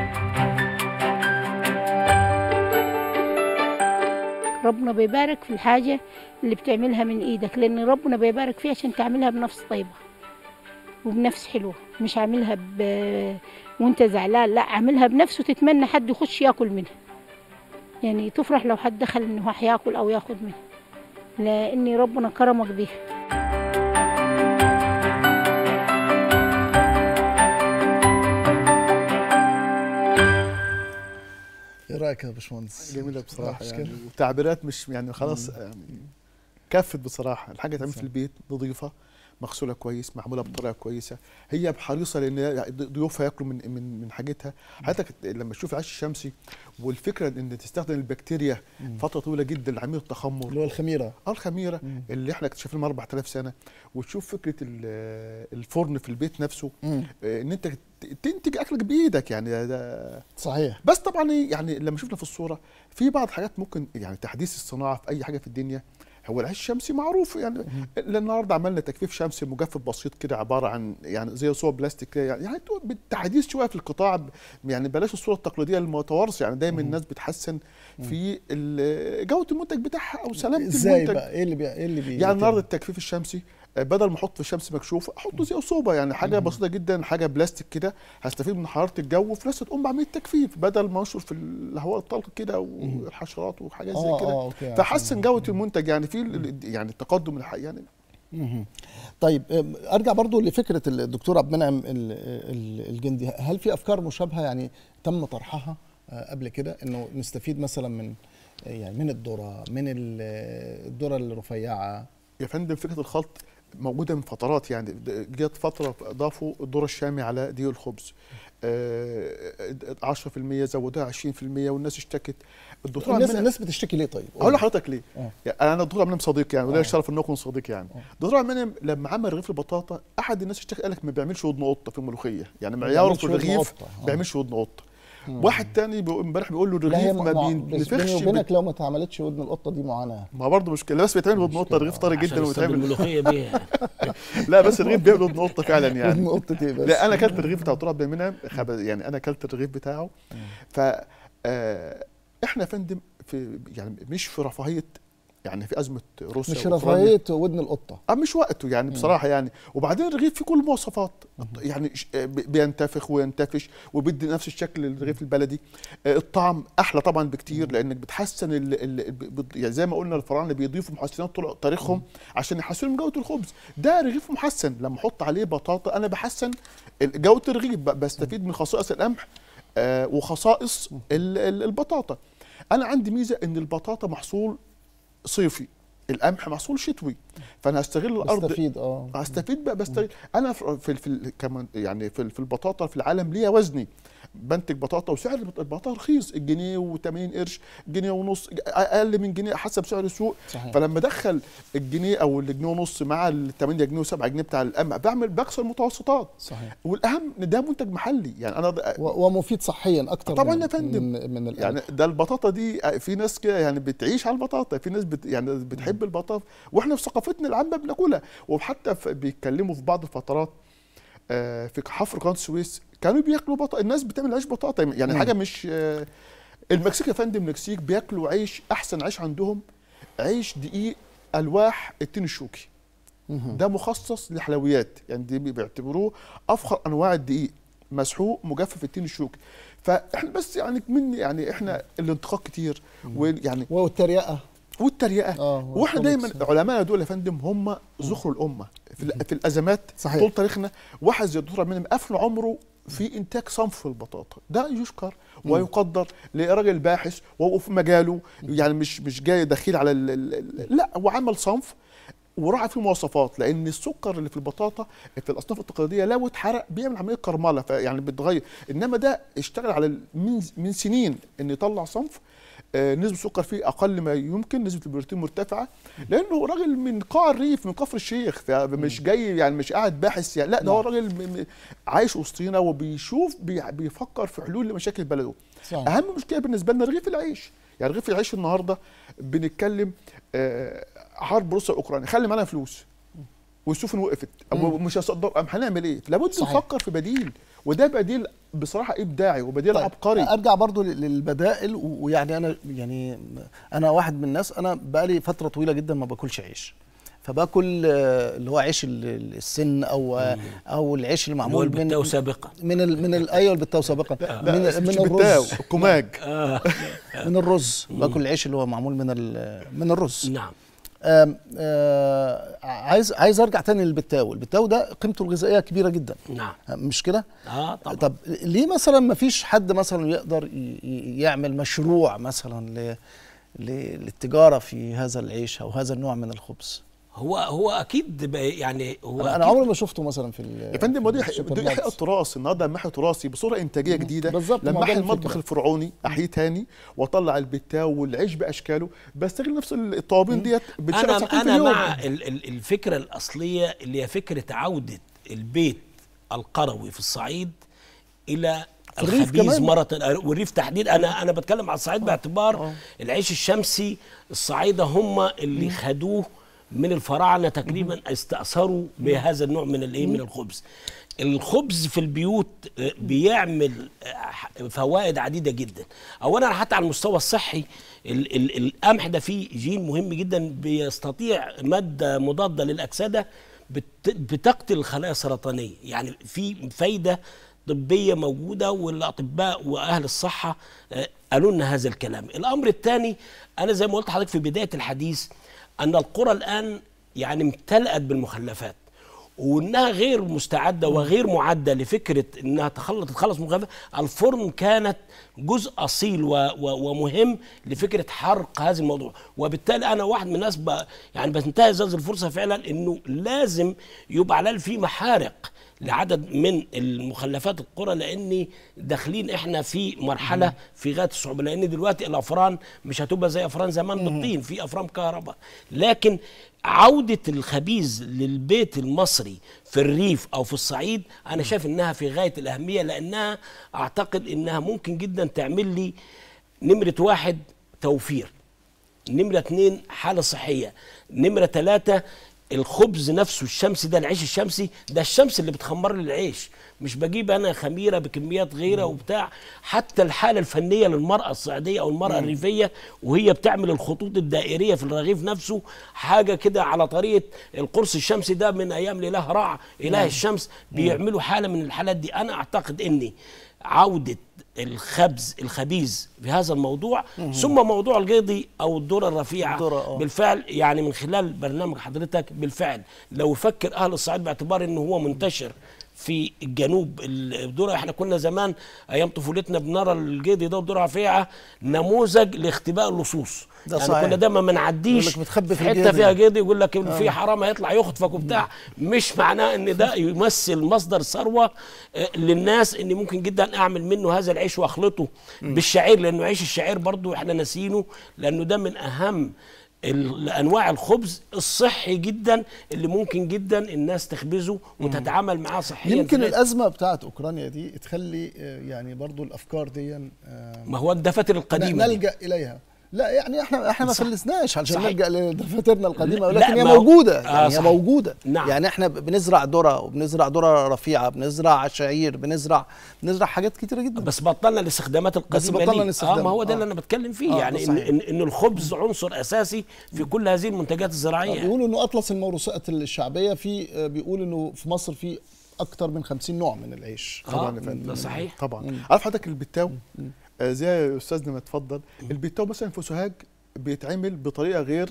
ربنا بيبارك في الحاجة اللي بتعملها من ايدك لان ربنا بيبارك فيها عشان تعملها بنفس طيبة وبنفس حلوة مش عاملها ب... وانت زعلان لا عاملها بنفسه تتمنى حد يخش ياكل منها يعني تفرح لو حد دخل انه هياكل او ياخد منها لان ربنا كرمك بيها ايه رايك يا باشمهندس جميله بصراحه مش يعني كده؟ وتعبيرات مش يعني خلاص مم. يعني كفت بصراحه الحاجه تعمل في صح. البيت نظيفه مغسوله كويس معموله بطريقه كويسه هي حريصه لان ضيوفها ياكلوا من من من حاجتها حضرتك لما تشوف العيش الشمسي والفكره ان تستخدم البكتيريا مم. فتره طويله جدا لعمليه التخمر اللي هو الخميره اه الخميره مم. اللي احنا اكتشفناها من 4000 سنه وتشوف فكره ال- الفرن في البيت نفسه مم. آه، ان انت ت- تنتج اكلك بايدك يعني ده- ده صحيح بس طبعا إيه، يعني لما شفنا في الصوره في بعض الحاجات ممكن يعني تحديث الصناعه في اي حاجه في الدنيا هو العيش الشمسي معروف يعني لان النهارده عملنا تجفيف شمسي مجفف بسيط كده عباره عن يعني زي صور بلاستيك كده يعني يعني تو- بالتحديث شويه في القطاع ب- يعني بلاش الصوره التقليديه المتوارثه يعني دايما الناس بتحسن في ال- جوده المنتج بتاعها او سلامه ازاي المنتج بقى ايه اللي بي... ايه اللي بي... يعني النهارده التجفيف الشمسي آه، بدل ما احط في الشمس مكشوف احطه زي صوبه يعني حاجه بسيطه جدا حاجه بلاستيك كده هستفيد من حراره الجو وفي نفس تقوم بعمليه تجفيف بدل ما انشر في الهواء الطلق كده والحشرات وحاجات زي آه، كده آه، أوكي، فحسن عشان- جوده المنتج يعني في ال- يعني التقدم الحقيقي يعني مهم. طيب أم، ارجع برضو لفكره الدكتور عبد المنعم ال- ال- الجندي هل في افكار مشابهه يعني تم طرحها آه، قبل كده انه نستفيد مثلا من يعني من الذره من ال- الذره الرفيعه يا فندم فكره الخلط موجوده من فترات يعني د- جت فتره اضافوا الذره الشامي على دقيق الخبز آه، 10% زودوها 20% والناس اشتكت الدكتور الناس عمنا- الناس بتشتكي ليه طيب اقول لحضرتك ليه؟ آه. يعني انا الدكتور عبد المنعم صديق يعني وليا آه. الشرف ان اكون صديق يعني الدكتور عبد المنعم لما عمل رغيف البطاطا احد الناس اشتكى قال لك ما بيعملش ودن قطه في الملوخيه يعني معياره في بيعملش ودن الرغيف قطة. آه. ما بيعملش ودن قطه واحد تاني بيقول- امبارح بيقول له لا هي الرغيف ما مع- بس بينتفخش بيني بال- وبينك لو ما اتعملتش ودن القطه دي معاناه ما برضه مشكله بس بيتعمل ودن قطه رغيف طري عشان جدا يصطاد ويتعمل الملوخيه بيها لا بس الرغيف بيعمل ودن قطه فعلا يعني ودن قطة ايه بس؟ لا انا اكلت الرغيف بتاع تراب بيمنها يعني انا اكلت الرغيف بتاعه ف آه، احنا يا فندم في يعني مش في رفاهيه يعني في ازمه روسيا مش وأوكرانيا. رفاهيه ودن القطه اه مش وقته يعني بصراحه يعني وبعدين الرغيف فيه كل المواصفات يعني ش- آه، بي- بينتفخ وينتفش وبيدي نفس الشكل للرغيف البلدي آه، الطعم احلى طبعا بكتير لانك بتحسن ال ال ب- يعني زي ما قلنا الفراعنه بيضيفوا محسنات طول تاريخهم عشان يحسنوا من جوده الخبز ده رغيف محسن لما احط عليه بطاطا انا بحسن ال- جوده الرغيف ب- بستفيد من خصائص القمح آه، وخصائص ال- ال- البطاطا انا عندي ميزه ان البطاطا محصول صيفي القمح محصول شتوي فانا هستغل الارض بستفيد اه هستفيد بقى بستغل انا في في, في كمان يعني في, في البطاطا في العالم ليها وزني بنتج بطاطا وسعر البط- البطاطا رخيص الجنيه و80 قرش جنيه ونص اقل من جنيه حسب سعر السوق صحيح. فلما ادخل الجنيه او الجنيه ونص مع ال 8 جنيه و7 جنيه بتاع القمح بعمل بكسر المتوسطات صحيح والاهم ان ده منتج محلي يعني انا ده و- ومفيد صحيا اكتر طبعا من يا فندم. من, من القلب. يعني ده البطاطا دي في ناس كده يعني بتعيش على البطاطا في ناس بت يعني بتحب البطاطا واحنا في ثقافتنا العامه بناكلها وحتى في- بيتكلموا في بعض الفترات آه، في حفر قناه السويس كانوا بياكلوا بطاطا الناس بتعمل عيش بطاطا يعني مم. حاجه مش آه، المكسيك يا فندم المكسيك بياكلوا عيش احسن عيش عندهم عيش دقيق الواح التين الشوكي مهم. ده مخصص للحلويات يعني دي بيعتبروه افخر انواع الدقيق مسحوق مجفف التين الشوكي فاحنا بس يعني من يعني احنا الانتقاد كتير ويعني والتريقه والتريقه اه واحنا دايما علماءنا دول يا فندم هم ذخر الامه في, ال- في الازمات صحيح. طول تاريخنا واحد زي الدكتور منهم قفل عمره في انتاج صنف البطاطا ده يشكر ويقدر لراجل باحث وهو في مجاله يعني مش مش جاي دخيل على ال ال لا هو عمل صنف وراعى فيه مواصفات لان السكر اللي في البطاطا في الاصناف التقليديه لو اتحرق بيعمل عمليه كرمله فيعني بتغير انما ده اشتغل على ال- من من سنين ان يطلع صنف آه، نسبة السكر فيه أقل ما يمكن نسبة البروتين مرتفعة لأنه راجل من قاع الريف من كفر الشيخ فمش جاي يعني مش قاعد باحث يعني لا ده هو راجل م- م- عايش وسطينا وبيشوف بي- بيفكر في حلول لمشاكل بلده صحيح. أهم مشكلة بالنسبة لنا رغيف العيش يعني رغيف العيش النهاردة بنتكلم آه، حرب روسيا وأوكرانيا خلي معانا فلوس والسفن وقفت أو مش هصدر أم هنعمل ايه لابد صحيح. نفكر في بديل وده بديل بصراحه ابداعي وبديل طيب، عبقري ارجع برضو لل- للبدائل و- ويعني انا يعني انا واحد من الناس انا بقالي فتره طويله جدا ما باكلش عيش فباكل آه، اللي هو عيش ال- ال- السن او آه، او العيش اللي اللي هو معمول من البتاو سابقا من ال من ال ايوه البتاو سابقا لا من مش من بتاو الرز الكماج آه. من الرز باكل العيش اللي هو معمول من ال- من الرز نعم آم، آه، عايز عايز ارجع تاني للبتاو البتاو ده قيمته الغذائيه كبيره جدا نعم مش كده اه طبعا طب ليه مثلا ما فيش حد مثلا يقدر ي- ي- يعمل مشروع مثلا ل... ل... للتجاره في هذا العيش او هذا النوع من الخبز هو هو اكيد بقى- يعني هو انا, أنا أكيد عمري ما شفته مثلا في ال- يا فندم ودي في السوبر دي احياء ماركت. التراث النهارده محي تراثي بصوره انتاجيه جديده بالظبط، ما لما هو ده احيي المطبخ الفكرة. الفرعوني احييه تاني واطلع البتاو والعيش باشكاله بستغل نفس الطوابين ديت بتشتغل انا ساعتين في انا اليوم مع ال- ال- الفكره الاصليه اللي هي فكره عوده البيت القروي في الصعيد الى في الريف الخبيز كمان. مرة والريف تحديدا انا انا بتكلم على الصعيد باعتبار العيش الشمسي الصعايده هم اللي خدوه من الفراعنه تقريبا استاثروا بهذا النوع من الايه من الخبز الخبز في البيوت آه، بيعمل آه، فوائد عديده جدا اولا حتى على المستوى الصحي ال- ال- القمح ده فيه جين مهم جدا بيستطيع ماده مضاده للاكسده بت- بتقتل الخلايا السرطانيه يعني في فايده طبيه موجوده والاطباء واهل الصحه آه، قالوا لنا هذا الكلام الامر الثاني انا زي ما قلت لحضرتك في بدايه الحديث ان القرى الان يعني امتلأت بالمخلفات وانها غير مستعده وغير معده لفكره انها تخلص تتخلص من المخلفات الفرن كانت جزء اصيل و و ومهم لفكره حرق هذا الموضوع وبالتالي انا واحد من الناس ب يعني بنتهز هذه الفرصه فعلا انه لازم يبقى على الأقل في محارق لعدد من المخلفات القرى لان داخلين احنا في مرحله في غايه الصعوبه لان دلوقتي الافران مش هتبقى زي افران زمان بالطين في افران كهرباء لكن عودة الخبيز للبيت المصري في الريف أو في الصعيد أنا شايف إنها في غاية الأهمية لأنها أعتقد إنها ممكن جدا تعمل لي نمرة واحد توفير نمرة اتنين حالة صحية نمرة تلاتة الخبز نفسه الشمسي ده العيش الشمسي ده الشمس اللي بتخمر لي العيش مش بجيب انا خميره بكميات غيره وبتاع حتى الحاله الفنيه للمراه الصعيديه او المراه الريفيه وهي بتعمل الخطوط الدائريه في الرغيف نفسه حاجه كده على طريقه القرص الشمسي ده من ايام الاله رع اله الشمس بيعملوا حاله من الحالات دي انا اعتقد اني عوده الخبز الخبيز في هذا الموضوع ثم موضوع القيضي او الذره الرفيعه الذرة، آه. بالفعل يعني من خلال برنامج حضرتك بالفعل لو يفكر اهل الصعيد باعتبار انه هو منتشر في الجنوب الذره احنا كنا زمان ايام طفولتنا بنرى الجيدي ده الذره رفيعه نموذج لاختباء اللصوص ده يعني صحيح. كنا دايما ما نعديش يقول لك بتخبي في حته الجيدي. فيها جيدي يقول لك آه. في حرام هيطلع يخطفك وبتاع مش معناه ان ده يمثل مصدر ثروه آه، للناس ان ممكن جدا اعمل منه هذا العيش واخلطه بالشعير لانه عيش الشعير برضو احنا ناسينه لانه ده من اهم ال- انواع الخبز الصحي جدا اللي ممكن جدا الناس تخبزه وتتعامل معاه صحيا يمكن في- الازمه بتاعت اوكرانيا دي تخلي آه، يعني برضو الافكار دي آه، ما هو الدفاتر القديمه دي. نلجا اليها لا يعني احنا احنا ما صح. فلسناش علشان صحيح. نلجا لدفاترنا القديمه لا، ولكن هي ما هو- موجوده آه، يعني هي صحيح. موجوده نعم. يعني احنا بنزرع ذره وبنزرع ذره رفيعه بنزرع شعير بنزرع بنزرع حاجات كتيره جدا بس بطلنا الاستخدامات القديمه بطلنا ليه. الاستخدام. اه ما هو ده آه. اللي انا بتكلم فيه آه، يعني ده ان, صحيح. إن, إن الخبز عنصر اساسي في كل هذه المنتجات الزراعيه بيقولوا انه اطلس الموروثات الشعبيه في آه، بيقول انه في مصر في اكتر من 50 نوع من العيش طبعا يا آه، فندم ده صحيح. طبعا عارف حضرتك البتاو آه زي استاذنا ما اتفضل البتاو مثلا في سوهاج بيتعمل بطريقه غير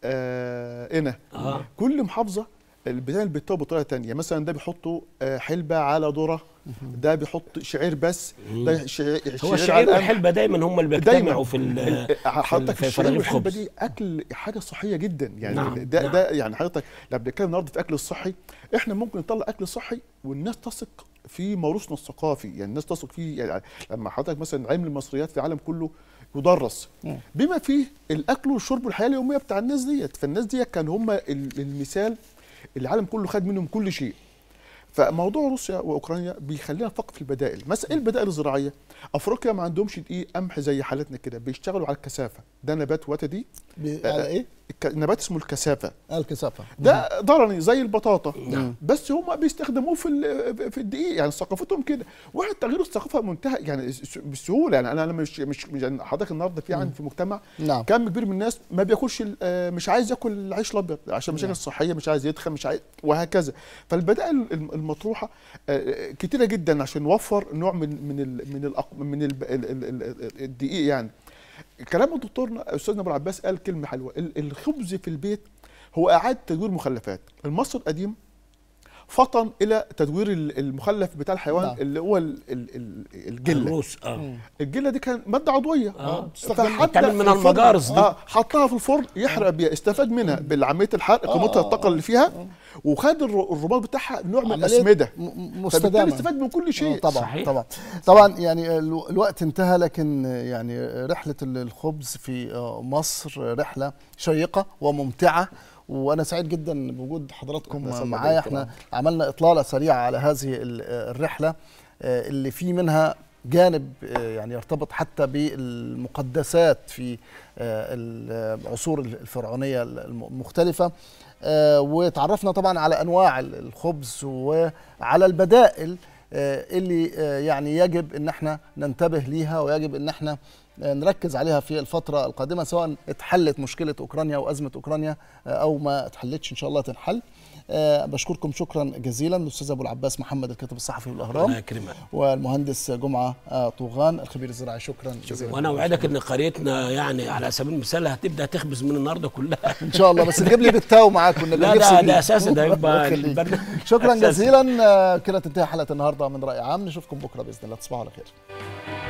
آه هنا آه. كل محافظه بتعمل البتاو بطريقه تانية مثلا ده بيحطوا آه حلبه على ذره ده بيحط شعير بس ده شعير هو على الشعير القمح. والحلبه دايما هم اللي دايما بيجتمعوا في ال- في حضرتك في الشعير رغيف والحلبه خبز. دي اكل حاجه صحيه جدا يعني نعم، ده نعم. ده يعني حضرتك لما بنتكلم النهارده في اكل الصحي احنا ممكن نطلع اكل صحي والناس تثق في موروثنا الثقافي يعني الناس تثق فيه يعني لما حضرتك مثلا علم المصريات في العالم كله يدرس بما فيه الاكل والشرب والحياه اليوميه بتاع الناس ديت فالناس ديت كان هم ال- المثال اللي العالم كله خد منهم كل شيء فموضوع روسيا واوكرانيا بيخلينا نفكر في البدائل مثلا ايه البدائل الزراعيه افريقيا ما عندهمش دقيق قمح زي حالتنا كده بيشتغلوا على الكثافه ده نبات وتدي بي- على ايه؟ الك- نبات اسمه الكثافه الكثافه ده ضرني زي البطاطا بس هم بيستخدموه في ال- في الدقيق يعني ثقافتهم كده واحد تغيير الثقافه منتهى يعني س- بسهوله يعني انا أنا مش مش مش- يعني حضرتك النهارده في عندي في مجتمع نعم. كم كبير من الناس ما بياكلش ال- آه، مش عايز ياكل العيش الابيض عشان مشاكل صحيه مش عايز يدخن مش عايز وهكذا فالبدائل الم- المطروحه آه، كتيره جدا عشان نوفر نوع من من ال من ال من ال ال- ال- ال- الدقيق يعني كلام دكتورنا استاذنا ابو العباس قال كلمه حلوه ال- الخبز في البيت هو اعاده تدوير مخلفات المصري القديم فطن الى تدوير ال- المخلف بتاع الحيوان نعم. اللي هو ال- ال- ال- الجله الروس اه الجله دي كان ماده عضويه آه. فحتى بتعمل من في الفرن- المجارس دي. اه حطها في الفرن يحرق بيها استفاد منها بالعمليه الحرق قيمتها الطاقه اللي فيها وخد الر- الرباط بتاعها نوع من عملية الاسمده م- م- فبالتالي مستدامه استفاد من كل شيء آه، طبعا صحيح. طبعا طبعا يعني الو- الوقت انتهى لكن يعني رحله ال- الخبز في آه، مصر رحله شيقه وممتعه وانا سعيد جدا بوجود حضراتكم الله معايا يسعدك احنا عملنا اطلاله سريعه على هذه ال- الرحله آه، اللي في منها جانب آه، يعني يرتبط حتى بالمقدسات في آه، العصور الفرعونيه المختلفه آه، وتعرفنا طبعا على انواع ال- الخبز وعلى البدائل آه، اللي آه، يعني يجب ان احنا ننتبه ليها ويجب ان احنا آه، نركز عليها في الفترة القادمة سواء اتحلت مشكلة أوكرانيا أو أزمة أوكرانيا آه، أو ما اتحلتش إن شاء الله تنحل آه، بشكركم شكرا جزيلا الأستاذ أبو العباس محمد الكاتب الصحفي الله بالأهرام يكرمك والمهندس جمعة آه، طوغان الخبير الزراعي شكرا جزيلا وانا اوعدك ان قريتنا يعني على سبيل المثال هتبدا تخبز من النهارده كلها ان شاء الله بس تجيب لي بالتاو معاك كنا لا بنفسي ده بيه. ده اساسا ده الله يبقى يخليك. البرنامج شكرا أساسي. جزيلا آه، كده تنتهي حلقه النهارده من راي عام نشوفكم بكره باذن الله تصبحوا على خير